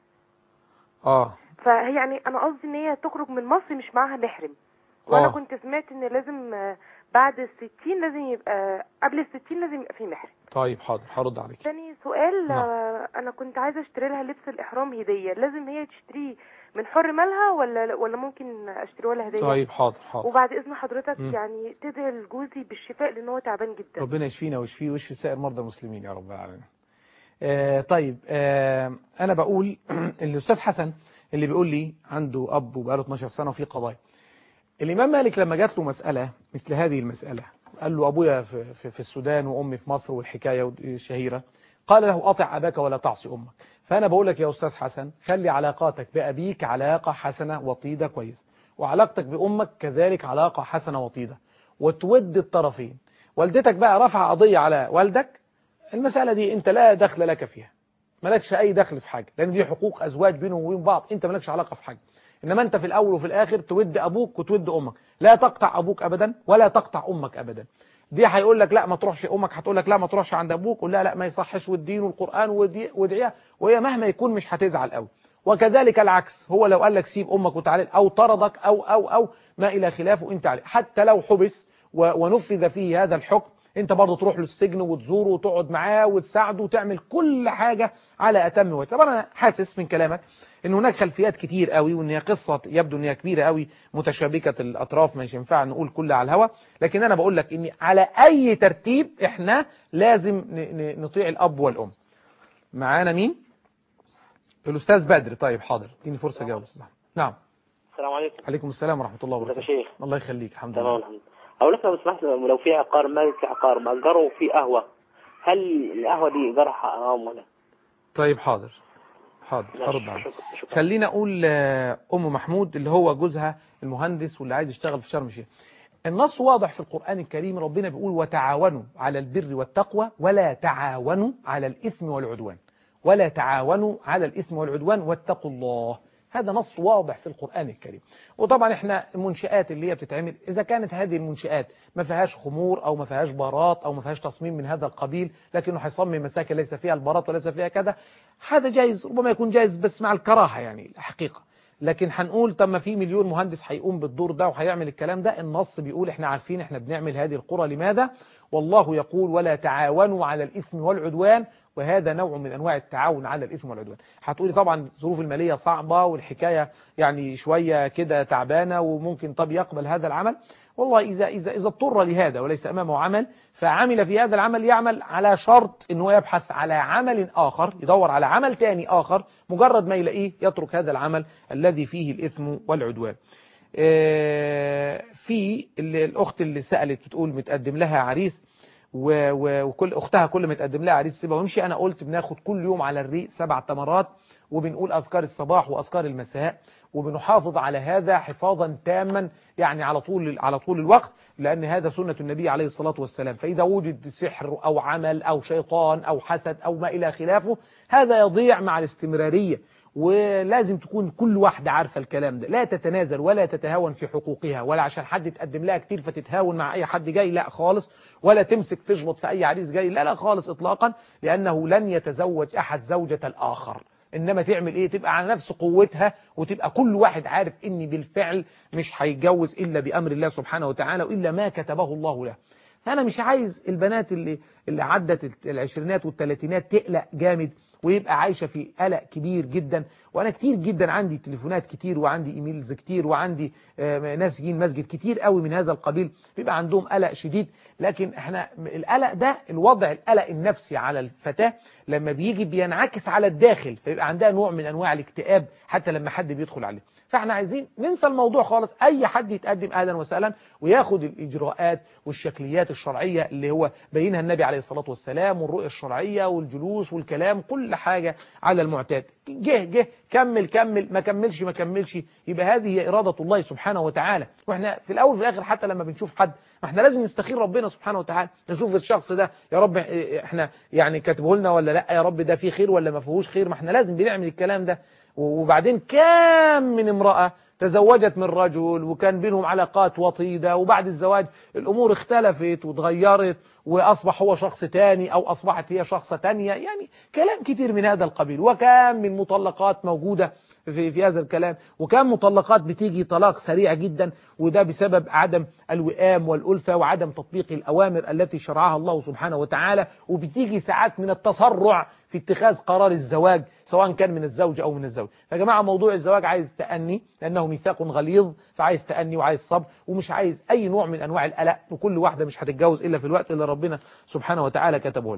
اه فهي يعني انا قصدي ان هي تخرج من مصر مش معاها محرم وانا آه. كنت سمعت ان لازم آه، بعد الستين لازم يبقى قبل الستين لازم يبقى في محرم طيب حاضر هرد عليك تاني سؤال نعم. آه، انا كنت عايزه اشتري لها لبس الاحرام هديه لازم هي تشتريه من حر مالها ولا ولا ممكن اشتريه لها هديه طيب حاضر حاضر وبعد اذن حضرتك مم. يعني تدعي لجوزي بالشفاء لان هو تعبان جدا ربنا يشفينا ويشفيه ويشفي سائر مرضى المسلمين يا رب العالمين آه طيب آه انا بقول الاستاذ حسن اللي بيقول لي عنده اب وبقاله 12 سنه وفي قضايا الامام مالك لما جات له مساله مثل هذه المساله قال له ابويا في, في, في السودان وامي في مصر والحكايه الشهيره قال له اطع اباك ولا تعصي امك فانا بقول لك يا استاذ حسن خلي علاقاتك بابيك علاقه حسنه وطيده كويس وعلاقتك بامك كذلك علاقه حسنه وطيده وتود الطرفين والدتك بقى رفع قضيه على والدك المساله دي انت لا دخل لك فيها مالكش اي دخل في حاجه لان دي حقوق ازواج بينهم وبين بعض انت مالكش علاقه في حاجه انما انت في الاول وفي الاخر تود ابوك وتود امك لا تقطع ابوك ابدا ولا تقطع امك ابدا دي هيقول لك لا ما تروحش امك هتقول لك لا ما تروحش عند ابوك قول لا لا ما يصحش والدين والقران ودي- وادعيها وهي مهما يكون مش هتزعل قوي وكذلك العكس هو لو قال لك سيب امك وتعالى او طردك او او او ما الى خلافه انت عليه حتى لو حبس و- ونفذ فيه هذا الحكم انت برضه تروح له السجن وتزوره وتقعد معاه وتساعده وتعمل كل حاجه على اتم وجه طبعا انا حاسس من كلامك ان هناك خلفيات كتير قوي وان هي قصه يبدو ان هي كبيره قوي متشابكه الاطراف مش ينفع نقول كلها على الهوا لكن انا بقول لك ان على اي ترتيب احنا لازم ن- ن- نطيع الاب والام معانا مين الاستاذ بدر طيب حاضر اديني فرصه اجاوب أستاذ أحمد. نعم السلام عليكم عليكم السلام ورحمه الله ازيك يا وبركاته شيخ الله يخليك الحمد تمام لله الحمد لله اقول لك لو سمحت لو في عقار مالك عقار مأجره في قهوه هل القهوه دي ايجارها حرام ولا طيب حاضر حاضر ماشي، هرد عليك شكرا شكرا خلينا اقول آه، ام محمود اللي هو جوزها المهندس واللي عايز يشتغل في شرم الشيخ النص واضح في القرآن الكريم ربنا بيقول وتعاونوا على البر والتقوى ولا تعاونوا على الإثم والعدوان ولا تعاونوا على الإثم والعدوان واتقوا الله هذا نص واضح في القرآن الكريم وطبعا احنا المنشآت اللي هي بتتعمل إذا كانت هذه المنشآت ما فيهاش خمور أو ما فيهاش بارات أو ما فيهاش تصميم من هذا القبيل لكنه هيصمم مساكن ليس فيها البارات وليس فيها كذا هذا جايز ربما يكون جايز بس مع الكراهة يعني حقيقة لكن هنقول طب ما في مليون مهندس هيقوم بالدور ده وهيعمل الكلام ده النص بيقول احنا عارفين احنا بنعمل هذه القرى لماذا والله يقول ولا تعاونوا على الإثم والعدوان وهذا نوع من أنواع التعاون على الإثم والعدوان هتقولي طبعا الظروف المالية صعبة والحكاية يعني شوية كده تعبانة وممكن طب يقبل هذا العمل والله إذا إذا إذا اضطر لهذا وليس أمامه عمل فعمل في هذا العمل يعمل على شرط أنه يبحث على عمل آخر يدور على عمل تاني آخر مجرد ما يلاقيه يترك هذا العمل الذي فيه الإثم والعدوان آه، في اللي- الأخت اللي سألت بتقول متقدم لها عريس و- و- وكل أختها كل ما تقدم لها عريس سيبها ويمشي أنا قلت بناخد كل يوم على الريق سبع تمرات وبنقول أذكار الصباح وأذكار المساء وبنحافظ على هذا حفاظا تاما يعني على طول على طول الوقت لأن هذا سنة النبي عليه الصلاة والسلام فإذا وجد سحر أو عمل أو شيطان أو حسد أو ما إلى خلافه هذا يضيع مع الاستمرارية ولازم تكون كل واحدة عارفة الكلام ده لا تتنازل ولا تتهاون في حقوقها ولا عشان حد تقدم لها كتير فتتهاون مع أي حد جاي لا خالص ولا تمسك تشبط في أي عريس جاي لا لا خالص إطلاقا لأنه لن يتزوج أحد زوجة الآخر إنما تعمل إيه تبقى على نفس قوتها وتبقى كل واحد عارف إني بالفعل مش هيتجوز إلا بأمر الله سبحانه وتعالى وإلا ما كتبه الله له فأنا مش عايز البنات اللي اللي عدت العشرينات والثلاثينات تقلق جامد ويبقى عايشة في قلق كبير جدا وانا كتير جدا عندي تليفونات كتير وعندي ايميلز كتير وعندي آه، ناس يجين مسجد كتير قوي من هذا القبيل بيبقى عندهم قلق شديد لكن احنا القلق ده الوضع القلق النفسي على الفتاة لما بيجي بينعكس على الداخل فيبقى عندها نوع من انواع الاكتئاب حتى لما حد بيدخل عليه فاحنا عايزين ننسى الموضوع خالص اي حد يتقدم اهلا وسهلا وياخد الاجراءات والشكليات الشرعيه اللي هو بينها النبي عليه الصلاه والسلام والرؤيه الشرعيه والجلوس والكلام كل حاجه على المعتاد جه جه كمل كمل ما كملش ما كملش يبقى هذه هي اراده الله سبحانه وتعالى واحنا في الاول وفي الاخر حتى لما بنشوف حد ما احنا لازم نستخير ربنا سبحانه وتعالى نشوف الشخص ده يا رب احنا يعني كاتبه لنا ولا لا يا رب ده فيه خير ولا ما فيهوش خير ما احنا لازم بنعمل الكلام ده وبعدين كام من امرأة تزوجت من رجل وكان بينهم علاقات وطيدة وبعد الزواج الأمور اختلفت وتغيرت وأصبح هو شخص تاني أو أصبحت هي شخصة تانية يعني كلام كتير من هذا القبيل وكام من مطلقات موجودة في, في هذا الكلام وكم مطلقات بتيجي طلاق سريع جدا وده بسبب عدم الوئام والألفة وعدم تطبيق الأوامر التي شرعها الله سبحانه وتعالى وبتيجي ساعات من التسرع في اتخاذ قرار الزواج سواء كان من الزوج أو من الزوج فيا جماعة موضوع الزواج عايز تأني لأنه ميثاق غليظ فعايز تأني وعايز صبر ومش عايز أي نوع من أنواع القلق وكل واحدة مش هتتجوز إلا في الوقت اللي ربنا سبحانه وتعالى كتبه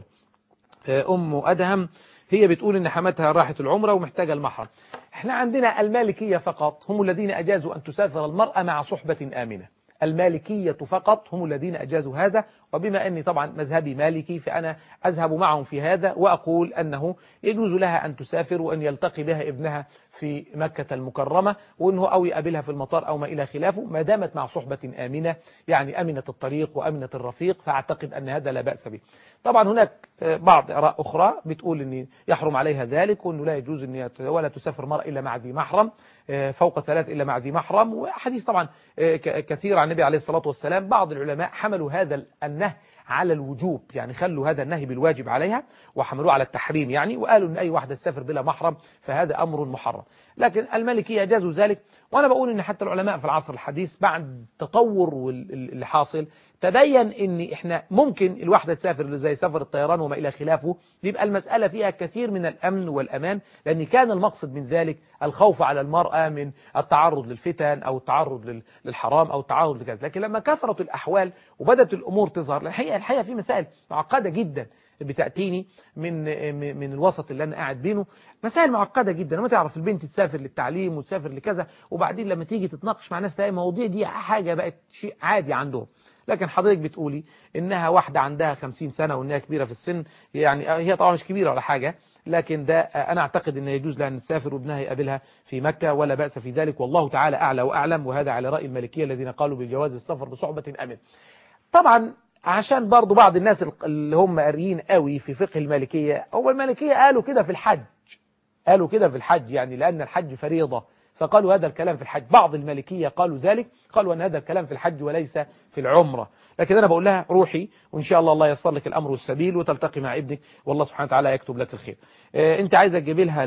لها أم أدهم هي بتقول إن حماتها راحت العمرة ومحتاجة المحرم احنا عندنا المالكية فقط هم الذين أجازوا أن تسافر المرأة مع صحبة آمنة المالكية فقط هم الذين أجازوا هذا وبما أني طبعا مذهبي مالكي فأنا أذهب معهم في هذا وأقول أنه يجوز لها أن تسافر وأن يلتقي بها ابنها في مكة المكرمة وأنه أو يقابلها في المطار أو ما إلى خلافه ما دامت مع صحبة آمنة يعني أمنة الطريق وأمنة الرفيق فأعتقد أن هذا لا بأس به طبعا هناك بعض آراء أخرى بتقول أن يحرم عليها ذلك وأنه لا يجوز أن ولا تسافر مرأة إلا مع ذي محرم فوق ثلاث إلا مع ذي محرم وحديث طبعا كثير عن النبي عليه الصلاة والسلام بعض العلماء حملوا هذا النهي على الوجوب يعني خلوا هذا النهي بالواجب عليها وحملوه على التحريم يعني وقالوا ان اي واحدة تسافر بلا محرم فهذا امر محرم لكن المالكية اجازوا ذلك وانا بقول ان حتى العلماء في العصر الحديث بعد التطور اللي حاصل تبين ان احنا ممكن الواحدة تسافر زي سفر الطيران وما الى خلافه يبقى المسألة فيها كثير من الامن والامان لان كان المقصد من ذلك الخوف على المرأة من التعرض للفتن او التعرض للحرام او التعرض لكذا لكن لما كثرت الاحوال وبدت الامور تظهر الحقيقة الحقيقة في مسائل معقدة جدا بتأتيني من من الوسط اللي أنا قاعد بينه مسائل معقدة جدا لما تعرف البنت تسافر للتعليم وتسافر لكذا وبعدين لما تيجي تتناقش مع ناس تلاقي المواضيع دي حاجة بقت شيء عادي عندهم لكن حضرتك بتقولي إنها واحدة عندها 50 سنة وإنها كبيرة في السن يعني هي طبعا مش كبيرة ولا حاجة لكن ده أنا أعتقد أن يجوز لها أن تسافر وابنها يقابلها في مكة ولا بأس في ذلك والله تعالى أعلى وأعلم وهذا على رأي المالكية الذين قالوا بجواز السفر بصحبة أمن طبعا عشان برضو بعض الناس اللي هم قاريين قوي في فقه المالكية هو المالكية قالوا كده في الحج قالوا كده في الحج يعني لأن الحج فريضة فقالوا هذا الكلام في الحج بعض المالكية قالوا ذلك قالوا أن هذا الكلام في الحج وليس في العمرة لكن أنا بقول لها روحي وإن شاء الله الله ييسر لك الأمر والسبيل وتلتقي مع ابنك والله سبحانه وتعالى يكتب لك الخير اه أنت عايزة تجيبي لها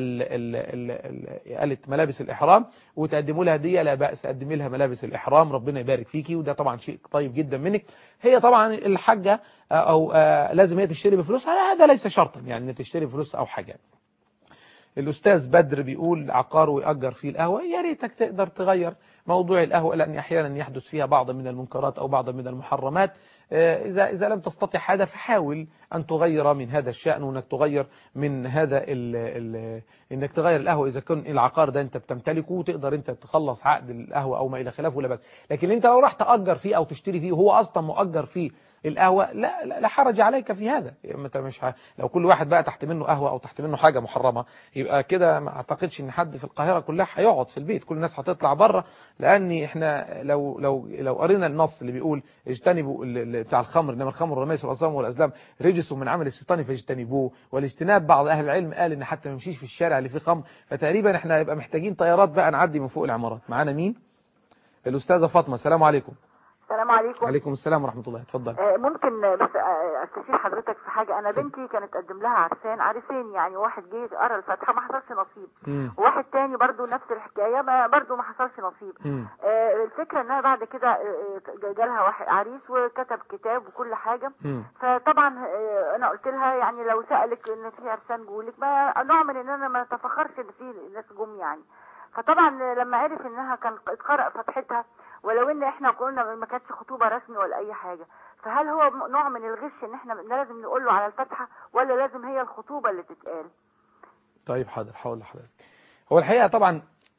قالت ملابس الإحرام وتقدموا لها هدية لا بأس قدمي لها ملابس الإحرام ربنا يبارك فيكي وده طبعا شيء طيب جدا منك هي طبعا الحاجة أو اه لازم هي تشتري بفلوسها هذا ليس شرطا يعني ان تشتري بفلوس أو حاجة الأستاذ بدر بيقول عقار ويأجر فيه القهوة يا ريتك تقدر تغير موضوع القهوة لأن أحيانا يحدث فيها بعض من المنكرات أو بعض من المحرمات إذا إذا لم تستطع هذا فحاول أن تغير من هذا الشأن وأنك تغير من هذا ال ال إنك تغير القهوة إذا كان العقار ده أنت بتمتلكه وتقدر أنت تخلص عقد القهوة أو ما إلى خلافه لا بس لكن أنت لو راح تأجر فيه أو تشتري فيه وهو أصلا مؤجر فيه القهوة لا, لا حرج عليك في هذا انت مش ه... لو كل واحد بقى تحت منه قهوة او تحت منه حاجة محرمة يبقى كده ما اعتقدش ان حد في القاهرة كلها هيقعد في البيت كل الناس هتطلع بره لان احنا لو لو لو قرينا النص اللي بيقول اجتنبوا بتاع الخمر انما الخمر والميسر والاصنام والازلام رجس من عمل الشيطان فاجتنبوه والاجتناب بعض اهل العلم قال ان حتى ما يمشيش في الشارع اللي فيه خمر فتقريبا احنا هيبقى محتاجين طيارات بقى نعدي من فوق العمارات معانا مين الاستاذه فاطمه السلام عليكم السلام عليكم عليكم السلام ورحمة الله اتفضل آه، ممكن آه، بس آه، استشير حضرتك في حاجة أنا بنتي كانت تقدم لها عرسان عرسين يعني واحد جه قرا الفاتحة ما حصلش نصيب مم. وواحد تاني برضو نفس الحكاية ما برضو ما حصلش نصيب مم. آه، الفكرة انها بعد كده آه، آه، جالها واحد عريس وكتب كتاب وكل حاجة مم. فطبعا آه، انا قلت لها يعني لو سألك ان في عرسان جولك ما نوع من ان انا ما اتفخرش ان في ناس جم يعني فطبعا لما عرف انها كان اتقرأ فتحتها ولو ان احنا قلنا ما كانتش خطوبة رسمي ولا اي حاجة فهل هو م- نوع من الغش ان احنا لازم نقول له على الفاتحة ولا لازم هي الخطوبة اللي تتقال طيب حاضر حاول لحضرتك هو الحقيقة طبعا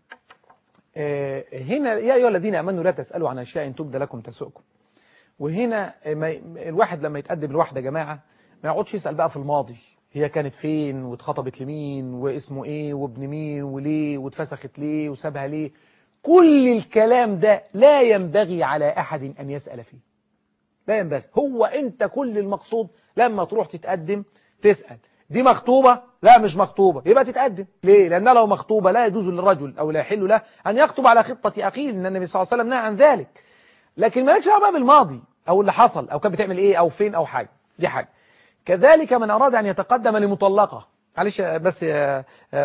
آه، هنا يا أيها الذين أمنوا لا تسألوا عن أشياء إن تبد لكم تسؤكم وهنا آه، ما ي- الواحد لما يتقدم لواحدة جماعة ما يقعدش يسأل بقى في الماضي هي كانت فين واتخطبت لمين واسمه ايه وابن مين وليه واتفسخت ليه وسابها ليه كل الكلام ده لا ينبغي على أحد أن يسأل فيه لا ينبغي هو أنت كل المقصود لما تروح تتقدم تسأل دي مخطوبة لا مش مخطوبة يبقى تتقدم ليه لأن لو مخطوبة لا يجوز للرجل أو لا يحل له أن يخطب على خطة أخيه لأن النبي صلى الله عليه وسلم نهى عن ذلك لكن مالكش دعوه بقى بالماضي أو اللي حصل أو كانت بتعمل إيه أو فين أو حاجة دي حاجة كذلك من أراد أن يتقدم لمطلقة معلش بس يا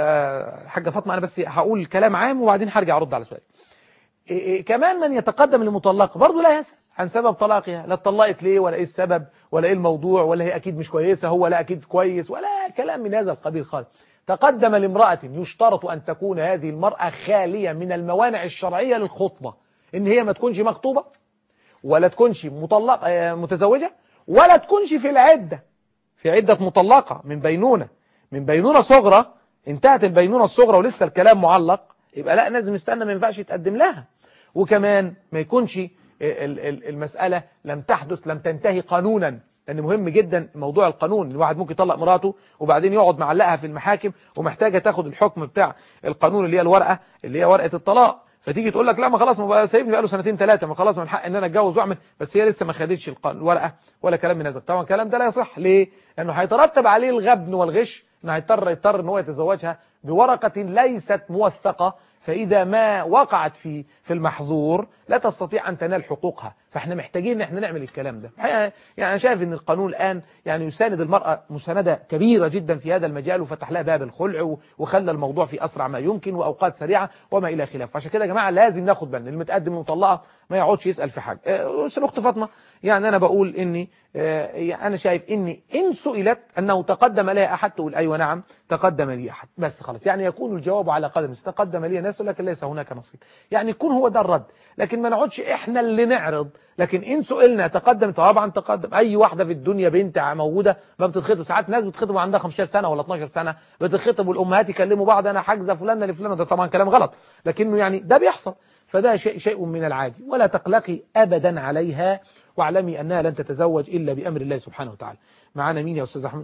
آه، حاجة فاطمة أنا بس هقول كلام عام وبعدين هرجع أرد على سؤالك إيه إيه كمان من يتقدم لمطلقة برضه لا يسأل عن سبب طلاقها لا اتطلقت ليه ولا ايه السبب ولا ايه الموضوع ولا هي اكيد مش كويسة هو لا اكيد كويس ولا كلام من هذا القبيل خالص تقدم لامرأة يشترط ان تكون هذه المرأة خالية من الموانع الشرعية للخطبة ان هي ما تكونش مخطوبة ولا تكونش مطلقة آه، متزوجة ولا تكونش في العدة في عدة مطلقة من بينونة من بينونة صغرى انتهت البينونة الصغرى ولسه الكلام معلق يبقى لا لازم استنى ما ينفعش يتقدم لها وكمان ما يكونش ال- ال- المسألة لم تحدث لم تنتهي قانونا لأن مهم جدا موضوع القانون الواحد ممكن يطلق مراته وبعدين يقعد معلقها في المحاكم ومحتاجة تاخد الحكم بتاع القانون اللي هي الورقة اللي هي ورقة الطلاق فتيجي تقول لك لا ما خلاص ما بقى سايبني بقاله سنتين ثلاثة ما خلاص من حق ان انا اتجوز واعمل بس هي لسه ما خدتش الق- الورقة ولا كلام من هذا طبعا الكلام ده لا يصح ليه لانه هيترتب عليه الغبن والغش انه هيضطر يضطر ان هو يتزوجها بورقة ليست موثقة فإذا ما وقعت في في المحظور لا تستطيع أن تنال حقوقها فاحنا محتاجين ان احنا نعمل الكلام ده الحقيقة يعني أنا شايف أن القانون الآن يعني يساند المرأة مساندة كبيرة جدا في هذا المجال وفتح لها باب الخلع و- وخلى الموضوع في أسرع ما يمكن وأوقات سريعة وما إلى خلافه عشان كده يا جماعة لازم ناخد بالنا المتقدم المطلقة ما يقعدش يسأل في حاجة آه، بس الأخت فاطمة يعني أنا بقول إني آه، يعني أنا شايف إني إن سئلت أنه تقدم لها أحد تقول أيوة نعم تقدم لي أحد بس خلاص يعني يكون الجواب على قدر المس- تقدم لي ناس لكن ليس هناك نصيب يعني يكون هو ده الرد لكن ما نقعدش إحنا اللي نعرض لكن إن سئلنا تقدم طبعا تقدم أي واحدة في الدنيا بنت موجودة ما بتتخطب ساعات ناس بتتخطب وعندها 15 سنة ولا 12 سنة بتتخطب والأمهات يكلموا بعض أنا حاجزة فلانة لفلانة ده طبعا كلام غلط لكنه يعني ده بيحصل فده شيء شيء من العادي ولا تقلقي أبدا عليها واعلمي أنها لن تتزوج إلا بأمر الله سبحانه وتعالى معانا مين يا أستاذ أحمد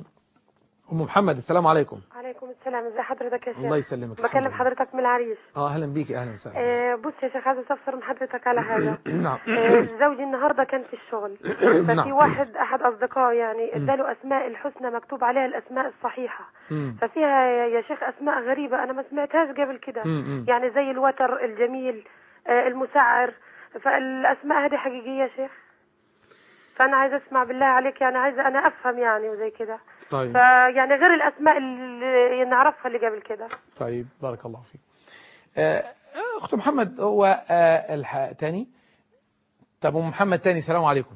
أم محمد السلام عليكم عليكم السلام ازي حضرتك يا شيخ الله يسلمك بكلم الحمد لله. حضرتك من العريش اه اهلا بيكي اهلا وسهلا آه بص يا شيخ عايزه استفسر من حضرتك على حاجه نعم آه زوجي النهارده كان في الشغل ففي نعم. واحد احد اصدقائه يعني اداله اسماء الحسنى مكتوب عليها الاسماء الصحيحه مم. ففيها يا شيخ اسماء غريبه انا ما سمعتهاش قبل كده مم، مم. يعني زي الوتر الجميل آه المسعر فالاسماء هذه حقيقيه يا شيخ فانا عايزه اسمع بالله عليك يعني عايزه انا افهم يعني وزي كده طيب فيعني غير الاسماء اللي نعرفها اللي قبل كده طيب بارك الله فيك آه، اخت محمد هو آه، الح- تاني طب أم محمد تاني السلام عليكم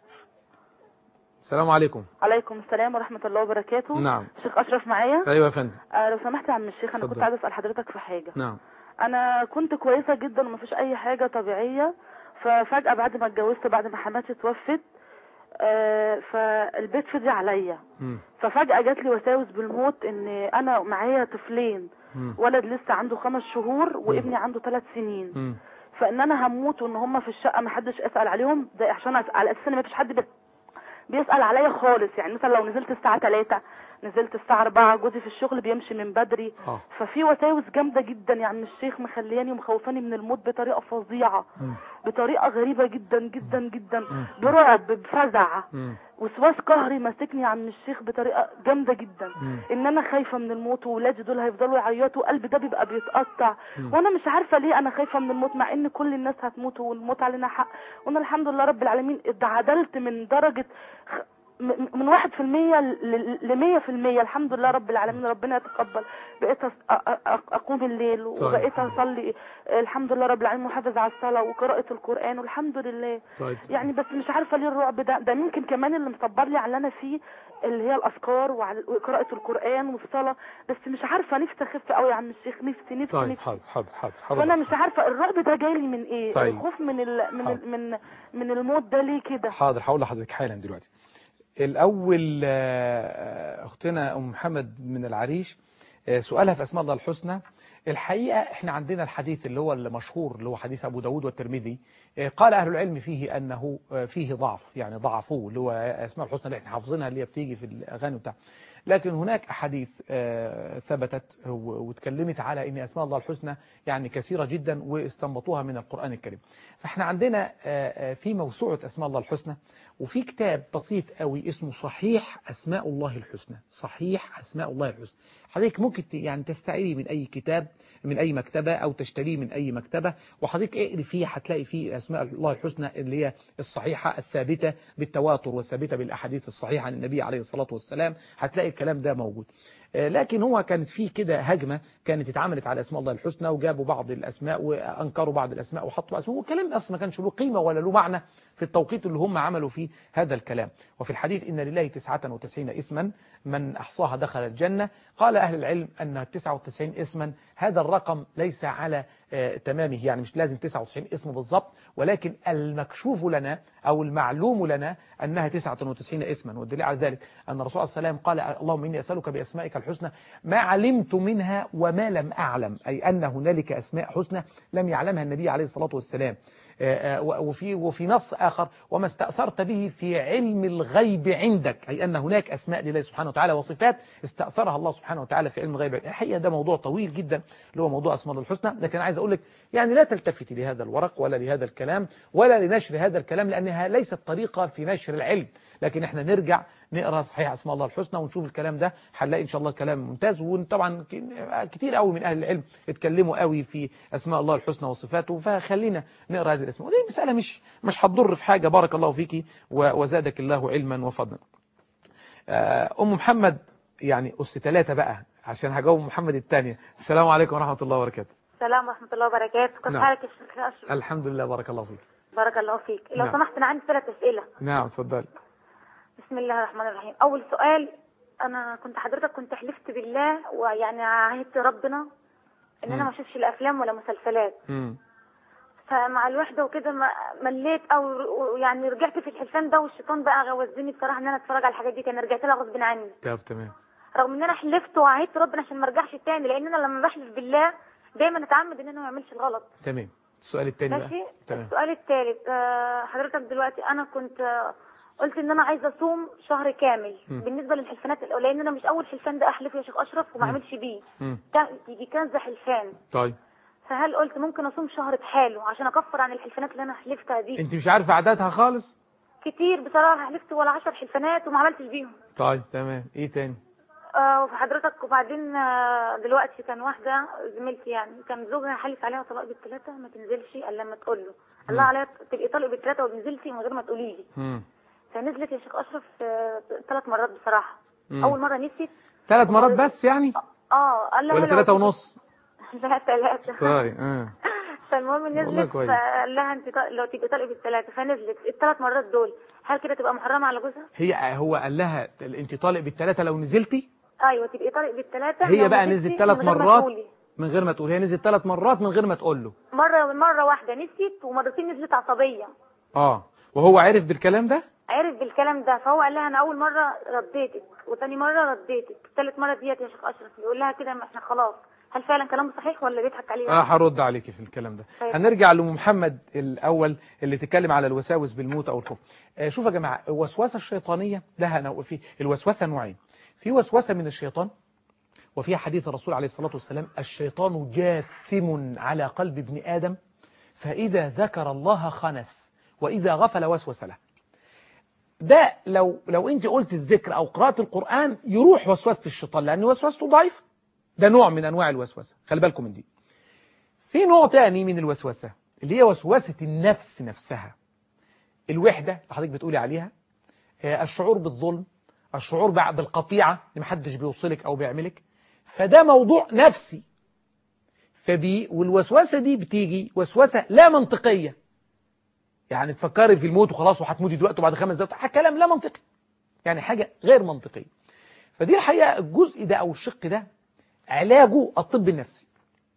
السلام عليكم عليكم السلام ورحمة الله وبركاته نعم شيخ أشرف معايا ايوه يا فندم آه لو سمحت يا عم الشيخ أنا اتفضل. كنت عايزة أسأل حضرتك في حاجة نعم أنا كنت كويسة جدا ومفيش أي حاجة طبيعية ففجأة بعد ما اتجوزت بعد ما حماتي توفت آه فالبيت فضي عليا مم. ففجأة جات لي وساوس بالموت إن أنا معايا طفلين مم. ولد لسه عنده خمس شهور وابني عنده ثلاث سنين مم. فان انا هموت وان هم في الشقه ما حدش اسال عليهم ده عشان أس- على اساس ان ما فيش حد بي- بيسال عليا خالص يعني مثلا لو نزلت الساعه 3 نزلت الساعه 4 جوزي في الشغل بيمشي من بدري اه ففي وساوس جامده جدا يعني الشيخ مخلياني ومخوفاني من الموت بطريقه فظيعه مم. بطريقه غريبه جدا جدا جدا مم. برعب بفزع مم. وسواس قهري ماسكني يا عم الشيخ بطريقه جامده جدا مم. ان انا خايفه من الموت وولادي دول هيفضلوا يعيطوا قلبي ده بيبقى بيتقطع مم. وانا مش عارفه ليه انا خايفه من الموت مع ان كل الناس هتموت والموت علينا حق وانا الحمد لله رب العالمين اتعدلت من درجه خ- م- من واحد في المية لمية في المية الحمد لله رب العالمين ربنا يتقبل بقيت أص- أ- أ- أقوم الليل وبقيت أصلي الحمد لله رب العالمين محافظ على الصلاة وقراءة القرآن والحمد لله طيب يعني بس مش عارفه ليه الرعب ده ده ممكن كمان اللي مصبر لي على اللي انا فيه اللي هي الاذكار وعلى- وقراءه القران والصلاه بس مش عارفه نفسي اخف قوي يا عم الشيخ نفسي نفسي طيب نفسي حاضر حاضر حاضر حاضر فانا مش عارفه الرعب ده جاي لي من ايه طيب. الخوف من ال... من حاضر. ال... من من الموت ده ليه كده حاضر هقول لحضرتك حالا دلوقتي الأول آه، أختنا أم محمد من العريش آه، سؤالها في أسماء الله الحسنى الحقيقة احنا عندنا الحديث اللي هو المشهور اللي هو حديث أبو داود والترمذي آه، قال أهل العلم فيه أنه آه، فيه ضعف يعني ضعفوه اللي هو أسماء الحسنى اللي احنا حافظينها اللي هي بتيجي في الأغاني وبتاع لكن هناك أحاديث آه، ثبتت و- واتكلمت على أن أسماء الله الحسنى يعني كثيرة جدا واستنبطوها من القرآن الكريم فاحنا عندنا آه، آه، في موسوعة أسماء الله الحسنى وفي كتاب بسيط قوي اسمه صحيح أسماء الله الحسنى صحيح أسماء الله الحسنى حضرتك ممكن ت- يعني تستعيري من أي كتاب من أي مكتبة أو تشتريه من أي مكتبة وحضرتك اقري فيه هتلاقي فيه أسماء الله الحسنى اللي هي الصحيحة الثابتة بالتواتر والثابتة بالأحاديث الصحيحة عن النبي عليه الصلاة والسلام هتلاقي الكلام ده موجود آه، لكن هو كانت فيه كده هجمة كانت اتعملت على اسماء الله الحسنى وجابوا بعض الأسماء وأنكروا بعض الأسماء وحطوا أسماء والكلام أصلا ما كانش له قيمة ولا له معنى في التوقيت اللي هم عملوا فيه هذا الكلام وفي الحديث إن لله 99 اسما من أحصاها دخل الجنة قال أهل العلم أن 99 اسما هذا الرقم ليس على آه، تمامه يعني مش لازم 99 اسم بالضبط ولكن المكشوف لنا أو المعلوم لنا أنها 99 اسما والدليل على ذلك أن الرسول صلى الله عليه وسلم قال اللهم إني أسألك بأسمائك الحسنى ما علمت منها وما لم أعلم أي أن هنالك أسماء حسنى لم يعلمها النبي عليه الصلاة والسلام آه، آه، وفي وفي نص آخر وما استأثرت به في علم الغيب عندك أي أن هناك أسماء لله سبحانه وتعالى وصفات استأثرها الله سبحانه وتعالى في علم الغيب الحقيقة ده موضوع طويل جدا اللي هو موضوع أسماء الله الحسنى لكن عايز أقول لك يعني لا تلتفتي لهذا الورق ولا لهذا الكلام ولا لنشر هذا الكلام لأنها ليست طريقة في نشر العلم لكن احنا نرجع نقرا صحيح اسماء الله الحسنى ونشوف الكلام ده هنلاقي ان شاء الله كلام ممتاز وطبعا ك- كتير قوي من اهل العلم اتكلموا قوي في اسماء الله الحسنى وصفاته فخلينا نقرا هذه الاسماء ودي مساله مش مش هتضر في حاجه بارك الله فيكي و- وزادك الله علما وفضلا آه، ام محمد يعني اس ثلاثه بقى عشان هجاوب محمد الثانيه السلام عليكم ورحمه الله وبركاته السلام ورحمة الله وبركاته كيف نعم. حالك يا شيخ أشرف الحمد لله بارك الله فيك بارك الله فيك لو نعم. سمحت أنا عندي ثلاث أسئلة نعم اتفضلي بسم الله الرحمن الرحيم أول سؤال أنا كنت حضرتك كنت حلفت بالله ويعني عاهدت ربنا إن أنا مم. ما أشوفش لا أفلام ولا مسلسلات امم فمع الوحدة وكده ما- مليت أو يعني رجعت في الحلفان ده والشيطان بقى غوزني بصراحة إن أنا أتفرج على الحاجات دي كان رجعت لها غصب عني طب تمام رغم إن أنا حلفت وعاهدت ربنا عشان ما أرجعش تاني لأن أنا لما بحلف بالله دايما أتعمد إن أنا ما أعملش الغلط تمام السؤال الثاني بقى ماشي تمام السؤال الثالث آه، حضرتك دلوقتي انا كنت آه، قلت ان انا عايزه اصوم شهر كامل مم. بالنسبه للحلفانات الاولى لان انا مش اول حلفان ده احلفه يا شيخ اشرف وما مم. اعملش بيه مم. كان يجي كذا حلفان طيب فهل قلت ممكن اصوم شهر بحاله عشان اكفر عن الحلفانات اللي انا حلفتها دي انت مش عارفه عددها خالص كتير بصراحه حلفت ولا عشر حلفانات وما عملتش بيهم طيب تمام ايه تاني آه وحضرتك وبعدين آه، دلوقتي كان واحده زميلتي يعني كان زوجها حلف عليها طلاق بالثلاثه ما تنزلش الا لما تقول له الله عليا تبقي طالق بالثلاثه ونزلتي من غير ما تقولي لي امم فنزلت يا شيخ اشرف ثلاث مرات بصراحه مم. اول مره نسيت ثلاث مرات بس يعني اه قال لها ولا لو- ثلاثة ونص لا ثلاثه طيب اه فالمهم والله نزلت كويس. فقال لها انت طا- لو تبقي طالق بالثلاثه فنزلت الثلاث مرات دول هل كده تبقى محرمه على جوزها؟ هي هو قال لها انت طالق بالثلاثة لو نزلتي ايوه تبقي طالق بالثلاثه هي لو بقى نزلتي نزلت ثلاث من غير ما مرات تقولي. من غير ما تقول هي نزلت ثلاث مرات من غير ما تقول له مره مره واحده نسيت ومرتين نزلت عصبيه اه وهو عرف بالكلام ده عرف بالكلام ده فهو قال لها انا اول مره رديتك وتاني مره رديتك ثالث مره ديت يا شيخ اشرف بيقول لها كده ما احنا خلاص هل فعلا كلامه صحيح ولا بيضحك عليها اه هرد عليكي في الكلام ده طيب. هنرجع لأم محمد الاول اللي تتكلم على الوساوس بالموت او الخوف آه شوف يا جماعه الوسوسه الشيطانيه لها نوع في الوسوسه نوعين في وسوسة من الشيطان وفي حديث الرسول عليه الصلاة والسلام الشيطان جاثم على قلب ابن آدم فإذا ذكر الله خنس وإذا غفل وسوس له ده لو لو انت قلت الذكر او قراءة القرآن يروح وسوسة الشيطان لان وسوسته ضعيفة ده نوع من انواع الوسوسة خلي بالكم من دي في نوع تاني من الوسوسة اللي هي وسوسة النفس نفسها الوحدة اللي حضرتك بتقولي عليها آه، الشعور بالظلم الشعور بع- بالقطيعة ان محدش بيوصلك او بيعملك فده موضوع نفسي فبي والوسوسة دي بتيجي وسوسة لا منطقية يعني تفكري في الموت وخلاص وهتموتي دلوقتي وبعد خمس دقايق كلام لا منطقي يعني حاجة غير منطقية فدي الحقيقة الجزء ده أو الشق ده علاجه الطب النفسي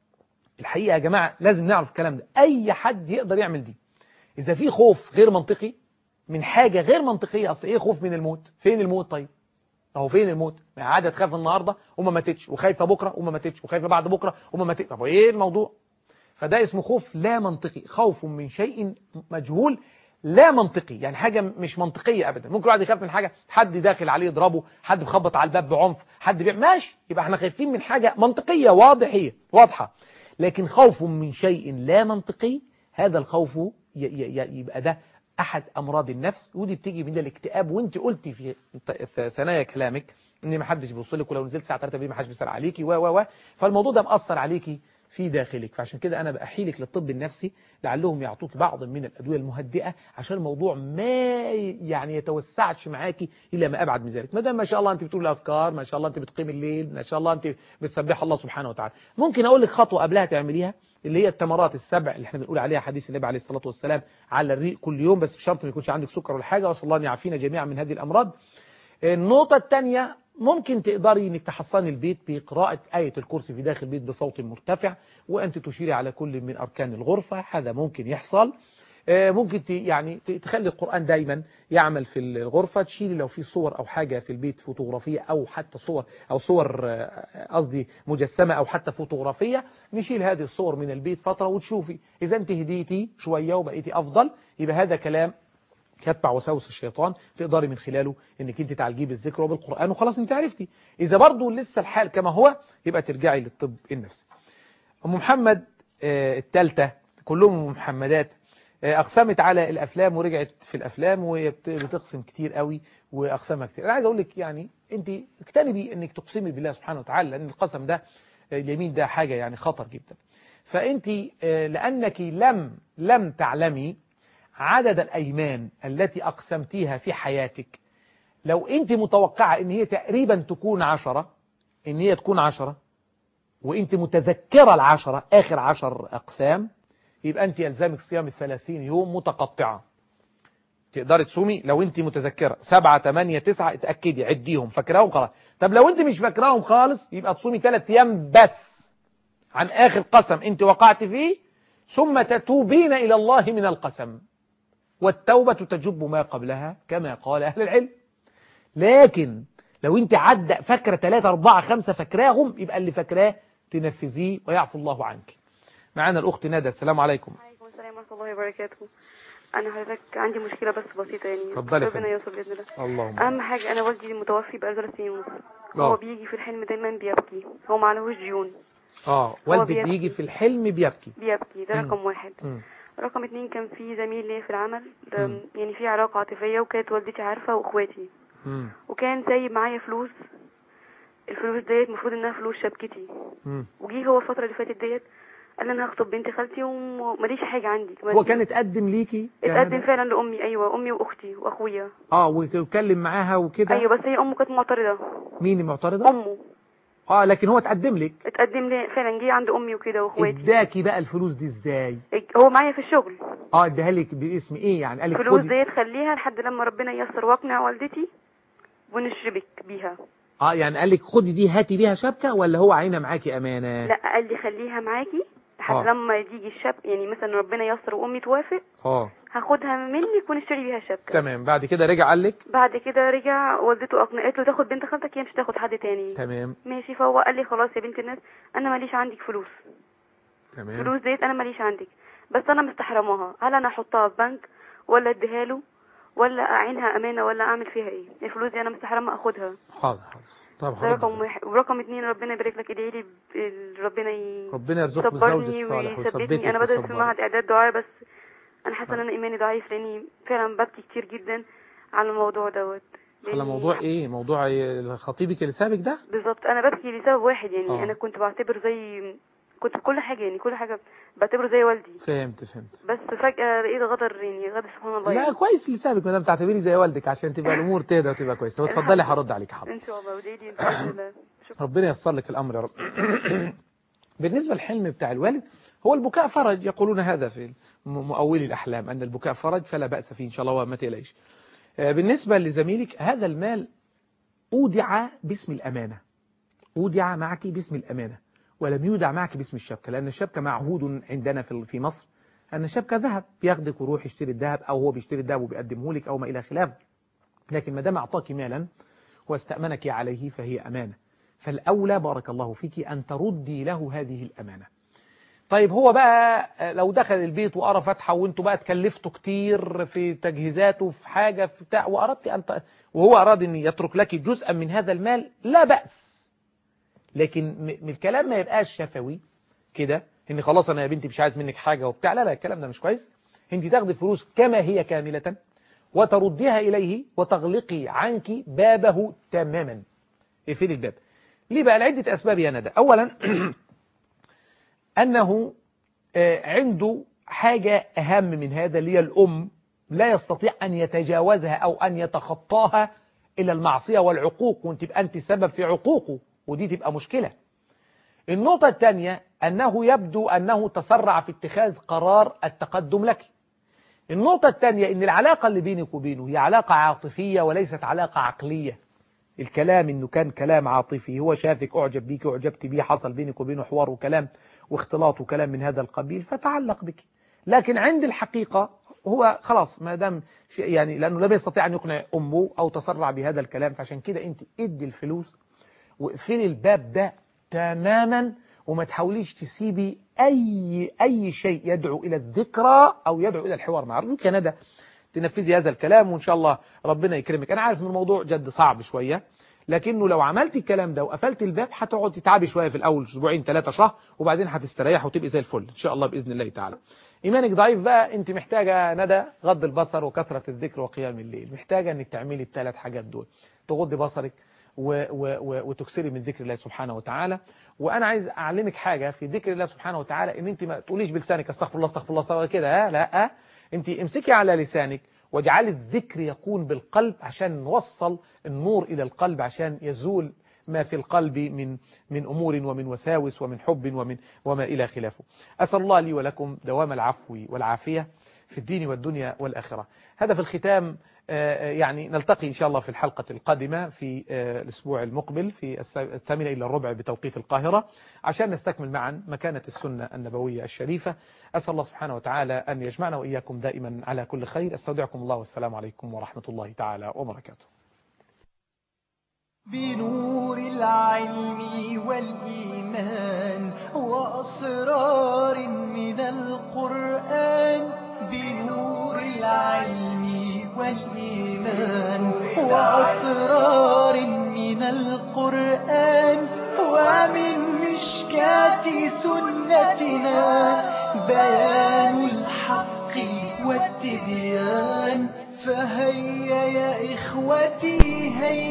الحقيقة يا جماعة لازم نعرف الكلام ده أي حد يقدر يعمل دي إذا في خوف غير منطقي من حاجة غير منطقية أصل إيه خوف من الموت فين الموت طيب أهو فين الموت ما قاعدة تخاف النهاردة وما ماتتش وخايفة بكرة وما ماتتش وخايفة بعد بكرة وما ماتتش طب إيه الموضوع فده اسمه خوف لا منطقي خوف من شيء مجهول لا منطقي يعني حاجة مش منطقية أبدا ممكن واحد يخاف من حاجة حد داخل عليه يضربه حد بيخبط على الباب بعنف حد بيعمل ماشي يبقى احنا خايفين من حاجة منطقية واضحية واضحة لكن خوف من شيء لا منطقي هذا الخوف ي- ي- ي- يبقى ده أحد أمراض النفس ودي بتيجي من الاكتئاب وانت قلتي في ث- ثنايا كلامك ان ما حدش بيوصلك ولو نزلت الساعه 3 بالليل ما حدش بيسال عليكي و و و فالموضوع ده مأثر عليكي في داخلك فعشان كده انا بأحيلك للطب النفسي لعلهم يعطوك بعض من الادويه المهدئه عشان الموضوع ما يعني يتوسعش معاكي الى ما ابعد من ذلك ما دام ما شاء الله انت بتقول الاذكار ما شاء الله انت بتقيم الليل ما شاء الله انت بتسبح الله سبحانه وتعالى ممكن اقول لك خطوه قبلها تعمليها اللي هي التمرات السبع اللي احنا بنقول عليها حديث النبي عليه الصلاه والسلام على الريق كل يوم بس بشرط ما يكونش عندك سكر ولا حاجه وصلى الله ان يعافينا جميعا من هذه الامراض النقطة الثانية ممكن تقدري انك تحصني البيت بقراءة آية الكرسي في داخل البيت بصوت مرتفع وأنت تشيري على كل من أركان الغرفة هذا ممكن يحصل آه، ممكن ت- يعني ت- تخلي القرآن دايما يعمل في الغرفة تشيلي لو في صور أو حاجة في البيت فوتوغرافية أو حتى صور أو صور آه، قصدي مجسمة أو حتى فوتوغرافية نشيل هذه الصور من البيت فترة وتشوفي إذا أنت هديتي شوية وبقيتي أفضل يبقى هذا كلام يتبع وساوس الشيطان تقدري من خلاله انك انت تعالجيه بالذكر وبالقرآن وخلاص انت عرفتي اذا برضو لسه الحال كما هو يبقى ترجعي للطب النفسي ام محمد آه، التالتة كلهم أم محمدات آه، اقسمت على الافلام ورجعت في الافلام وهي بت- بتقسم كتير قوي واقسامها كتير انا عايز اقول لك يعني انت اجتنبي انك تقسمي بالله سبحانه وتعالى لان القسم ده آه، اليمين ده حاجة يعني خطر جدا فانت آه، لانك لم لم تعلمي عدد الأيمان التي أقسمتيها في حياتك لو أنت متوقعة أن هي تقريبا تكون عشرة أن هي تكون عشرة وأنت متذكرة العشرة آخر عشر أقسام يبقى أنت يلزمك صيام الثلاثين يوم متقطعة تقدري تصومي لو أنت متذكرة سبعة تمانية تسعة اتأكدي عديهم فاكراهم خلاص طب لو أنت مش فاكراهم خالص يبقى تصومي ثلاث أيام بس عن آخر قسم أنت وقعت فيه ثم تتوبين إلى الله من القسم والتوبة تجب ما قبلها كما قال أهل العلم لكن لو انت عدى فاكرة 3 4 5 فاكراهم يبقى اللي فاكراه تنفذيه ويعفو الله عنك معانا الأخت ندى السلام عليكم عليكم السلام ورحمة الله وبركاته أنا حضرتك عندي مشكلة بس بسيطة يعني اتفضلي يا ربنا فندم. يوصل بإذن الله اللهم أهم حاجة أنا والدي متوفي بقاله ثلاث سنين ونص آه. هو بيجي في الحلم دايما بيبكي هو معلهوش ديون اه والدك بيبكي. بيجي في الحلم بيبكي بيبكي ده مم. رقم واحد مم. رقم اتنين كان في زميل ليا في العمل ده مم. يعني في علاقة عاطفية وكانت والدتي عارفة واخواتي مم. وكان سايب معايا فلوس الفلوس ديت المفروض انها فلوس شبكتي مم. وجي هو الفترة اللي فاتت ديت قال لي انا هخطب بنت خالتي وماليش حاجة عندي كمان هو كان اتقدم ليكي يا اتقدم ندى؟ فعلا لأمي أيوة أمي وأختي وأخويا اه وتتكلم معاها وكده أيوة بس هي أمه كانت معترضة مين المعترضة أمه اه لكن هو اتقدم لك اتقدم لي فعلا جه عند أمي وكده وأخواتي اداكي بقى الفلوس دي ازاي هو معايا في الشغل اه اداها لك باسم ايه يعني قال لك الفلوس خدي ديت خليها لحد لما ربنا ييسر واقنع والدتي ونشربك بيها اه يعني قال لك خدي دي هاتي بيها شبكة ولا هو عينها معاكي امانة لا قال لي خليها معاكي لحد آه. لما يجي الشبك يعني مثلا ربنا ييسر وأمي توافق اه هاخدها منك ونشتري بيها شبكة تمام بعد كده رجع قال لك بعد كده رجع والدته أقنعت له تاخد بنت خالتك هي مش تاخد حد تاني تمام ماشي فهو قال لي خلاص يا بنت الناس انا ماليش عندك فلوس تمام فلوس ديت انا ماليش عندك بس انا مستحرماها هل انا احطها في بنك ولا اديها له ولا اعينها امانه ولا اعمل فيها ايه الفلوس دي انا مستحرمه اخدها حاضر حاضر طب ده هرد رقم واحد ورقم اتنين ربنا يبارك لك ادعي لي ب- ربنا ي... ربنا يرزقك بالزوج يصبرني الصالح ويثبتني ويثبتك انا بدأت في ويصبرك. معهد اعداد دعاء بس انا حاسه ان انا ايماني ضعيف لاني فعلا ببكي كتير جدا على الموضوع دوت على لأني- موضوع ايه موضوع إيه؟ خطيبك اللي سابك ده بالظبط انا ببكي لسبب واحد يعني آه. انا كنت بعتبر زي كنت في كل حاجه يعني كل حاجه بعتبره زي والدي فهمت فهمت بس فجاه لقيت غدر يعني غدر سبحان الله لا يعني. كويس اللي سابك ما دام تعتبري زي والدك عشان تبقى الامور تهدى وتبقى كويسه طب اتفضلي الحمد هرد عليك حاضر ان شاء الله ودعي لي باذن الله ربنا ييسر لك الامر يا رب بالنسبه للحلم بتاع الوالد هو البكاء فرج يقولون هذا في م- مؤولي الاحلام ان البكاء فرج فلا باس فيه ان شاء الله وما تقلقش آه، بالنسبه لزميلك هذا المال اودع باسم الامانه اودع معك باسم الامانه ولم يودع معك باسم الشبكه لان الشبكه معهود عندنا في في مصر ان الشبكه ذهب بياخدك ويروح يشتري الذهب او هو بيشتري الذهب وبيقدمه لك او ما الى خلافه لكن ما دام اعطاك مالا واستأمنك عليه فهي أمانة فالأولى بارك الله فيك أن تردي له هذه الأمانة طيب هو بقى لو دخل البيت وقرا فتحة وانتوا بقى تكلفتوا كتير في تجهيزاته في حاجة في بتاع وأردت أن ت... وهو أراد أن يترك لك جزءا من هذا المال لا بأس لكن م- من الكلام ما يبقاش شفوي كده ان خلاص انا يا بنتي مش عايز منك حاجة وبتاع لا لا الكلام ده مش كويس انت تاخدي الفلوس كما هي كاملة وترديها إليه وتغلقي عنك بابه تماما اقفلي الباب ليه بقى لعدة أسباب يا ندى أولا أنه آه، عنده حاجة أهم من هذا اللي هي الأم لا يستطيع أن يتجاوزها أو أن يتخطاها إلى المعصية والعقوق وانت تبقى أنت سبب في عقوقه ودي تبقى مشكلة النقطة الثانية أنه يبدو أنه تسرع في اتخاذ قرار التقدم لك النقطة الثانية ان العلاقة اللي بينك وبينه هي علاقة عاطفية وليست علاقة عقلية الكلام انه كان كلام عاطفي هو شافك اعجب بيك اعجبت بيه حصل بينك وبينه حوار وكلام واختلاط وكلام من هذا القبيل فتعلق بك لكن عند الحقيقة هو خلاص ما دام في- يعني لانه لم يستطيع ان يقنع امه او تسرع بهذا الكلام فعشان كده انت ادي الفلوس واقفلي الباب ده تماما وما تحاوليش تسيبي اي اي شيء يدعو الى الذكرى او يدعو الى الحوار مع ارجوك يا ندى تنفذي هذا الكلام وان شاء الله ربنا يكرمك انا عارف ان الموضوع جد صعب شويه لكنه لو عملت الكلام ده وقفلت الباب هتقعد تتعبي شويه في الاول اسبوعين ثلاثه شهر وبعدين هتستريح وتبقي زي الفل ان شاء الله باذن الله تعالى ايمانك ضعيف بقى انت محتاجه ندى غض البصر وكثره الذكر وقيام الليل محتاجه انك تعملي الثلاث حاجات دول تغضي بصرك و و و وتكثري من ذكر الله سبحانه وتعالى وانا عايز اعلمك حاجه في ذكر الله سبحانه وتعالى ان انت ما تقوليش بلسانك استغفر الله استغفر الله استغفر الله كده ها؟ لا انت امسكي على لسانك واجعلي الذكر يكون بالقلب عشان نوصل النور الى القلب عشان يزول ما في القلب من من امور ومن وساوس ومن حب ومن وما الى خلافه. اسال الله لي ولكم دوام العفو والعافيه في الدين والدنيا والاخره. هذا في الختام آه، يعني نلتقي إن شاء الله في الحلقة القادمة في آه، الأسبوع المقبل في الس- الثامنة إلى الربع بتوقيت القاهرة عشان نستكمل معا مكانة السنة النبوية الشريفة أسأل الله سبحانه وتعالى أن يجمعنا وإياكم دائما على كل خير استودعكم الله والسلام عليكم ورحمة الله تعالى وبركاته بنور العلم والإيمان وأسرار من القرآن بنور العلم والإيمان وأسرار من القرآن ومن مشكاة سنتنا بيان الحق والتبيان فهيا يا إخوتي هيا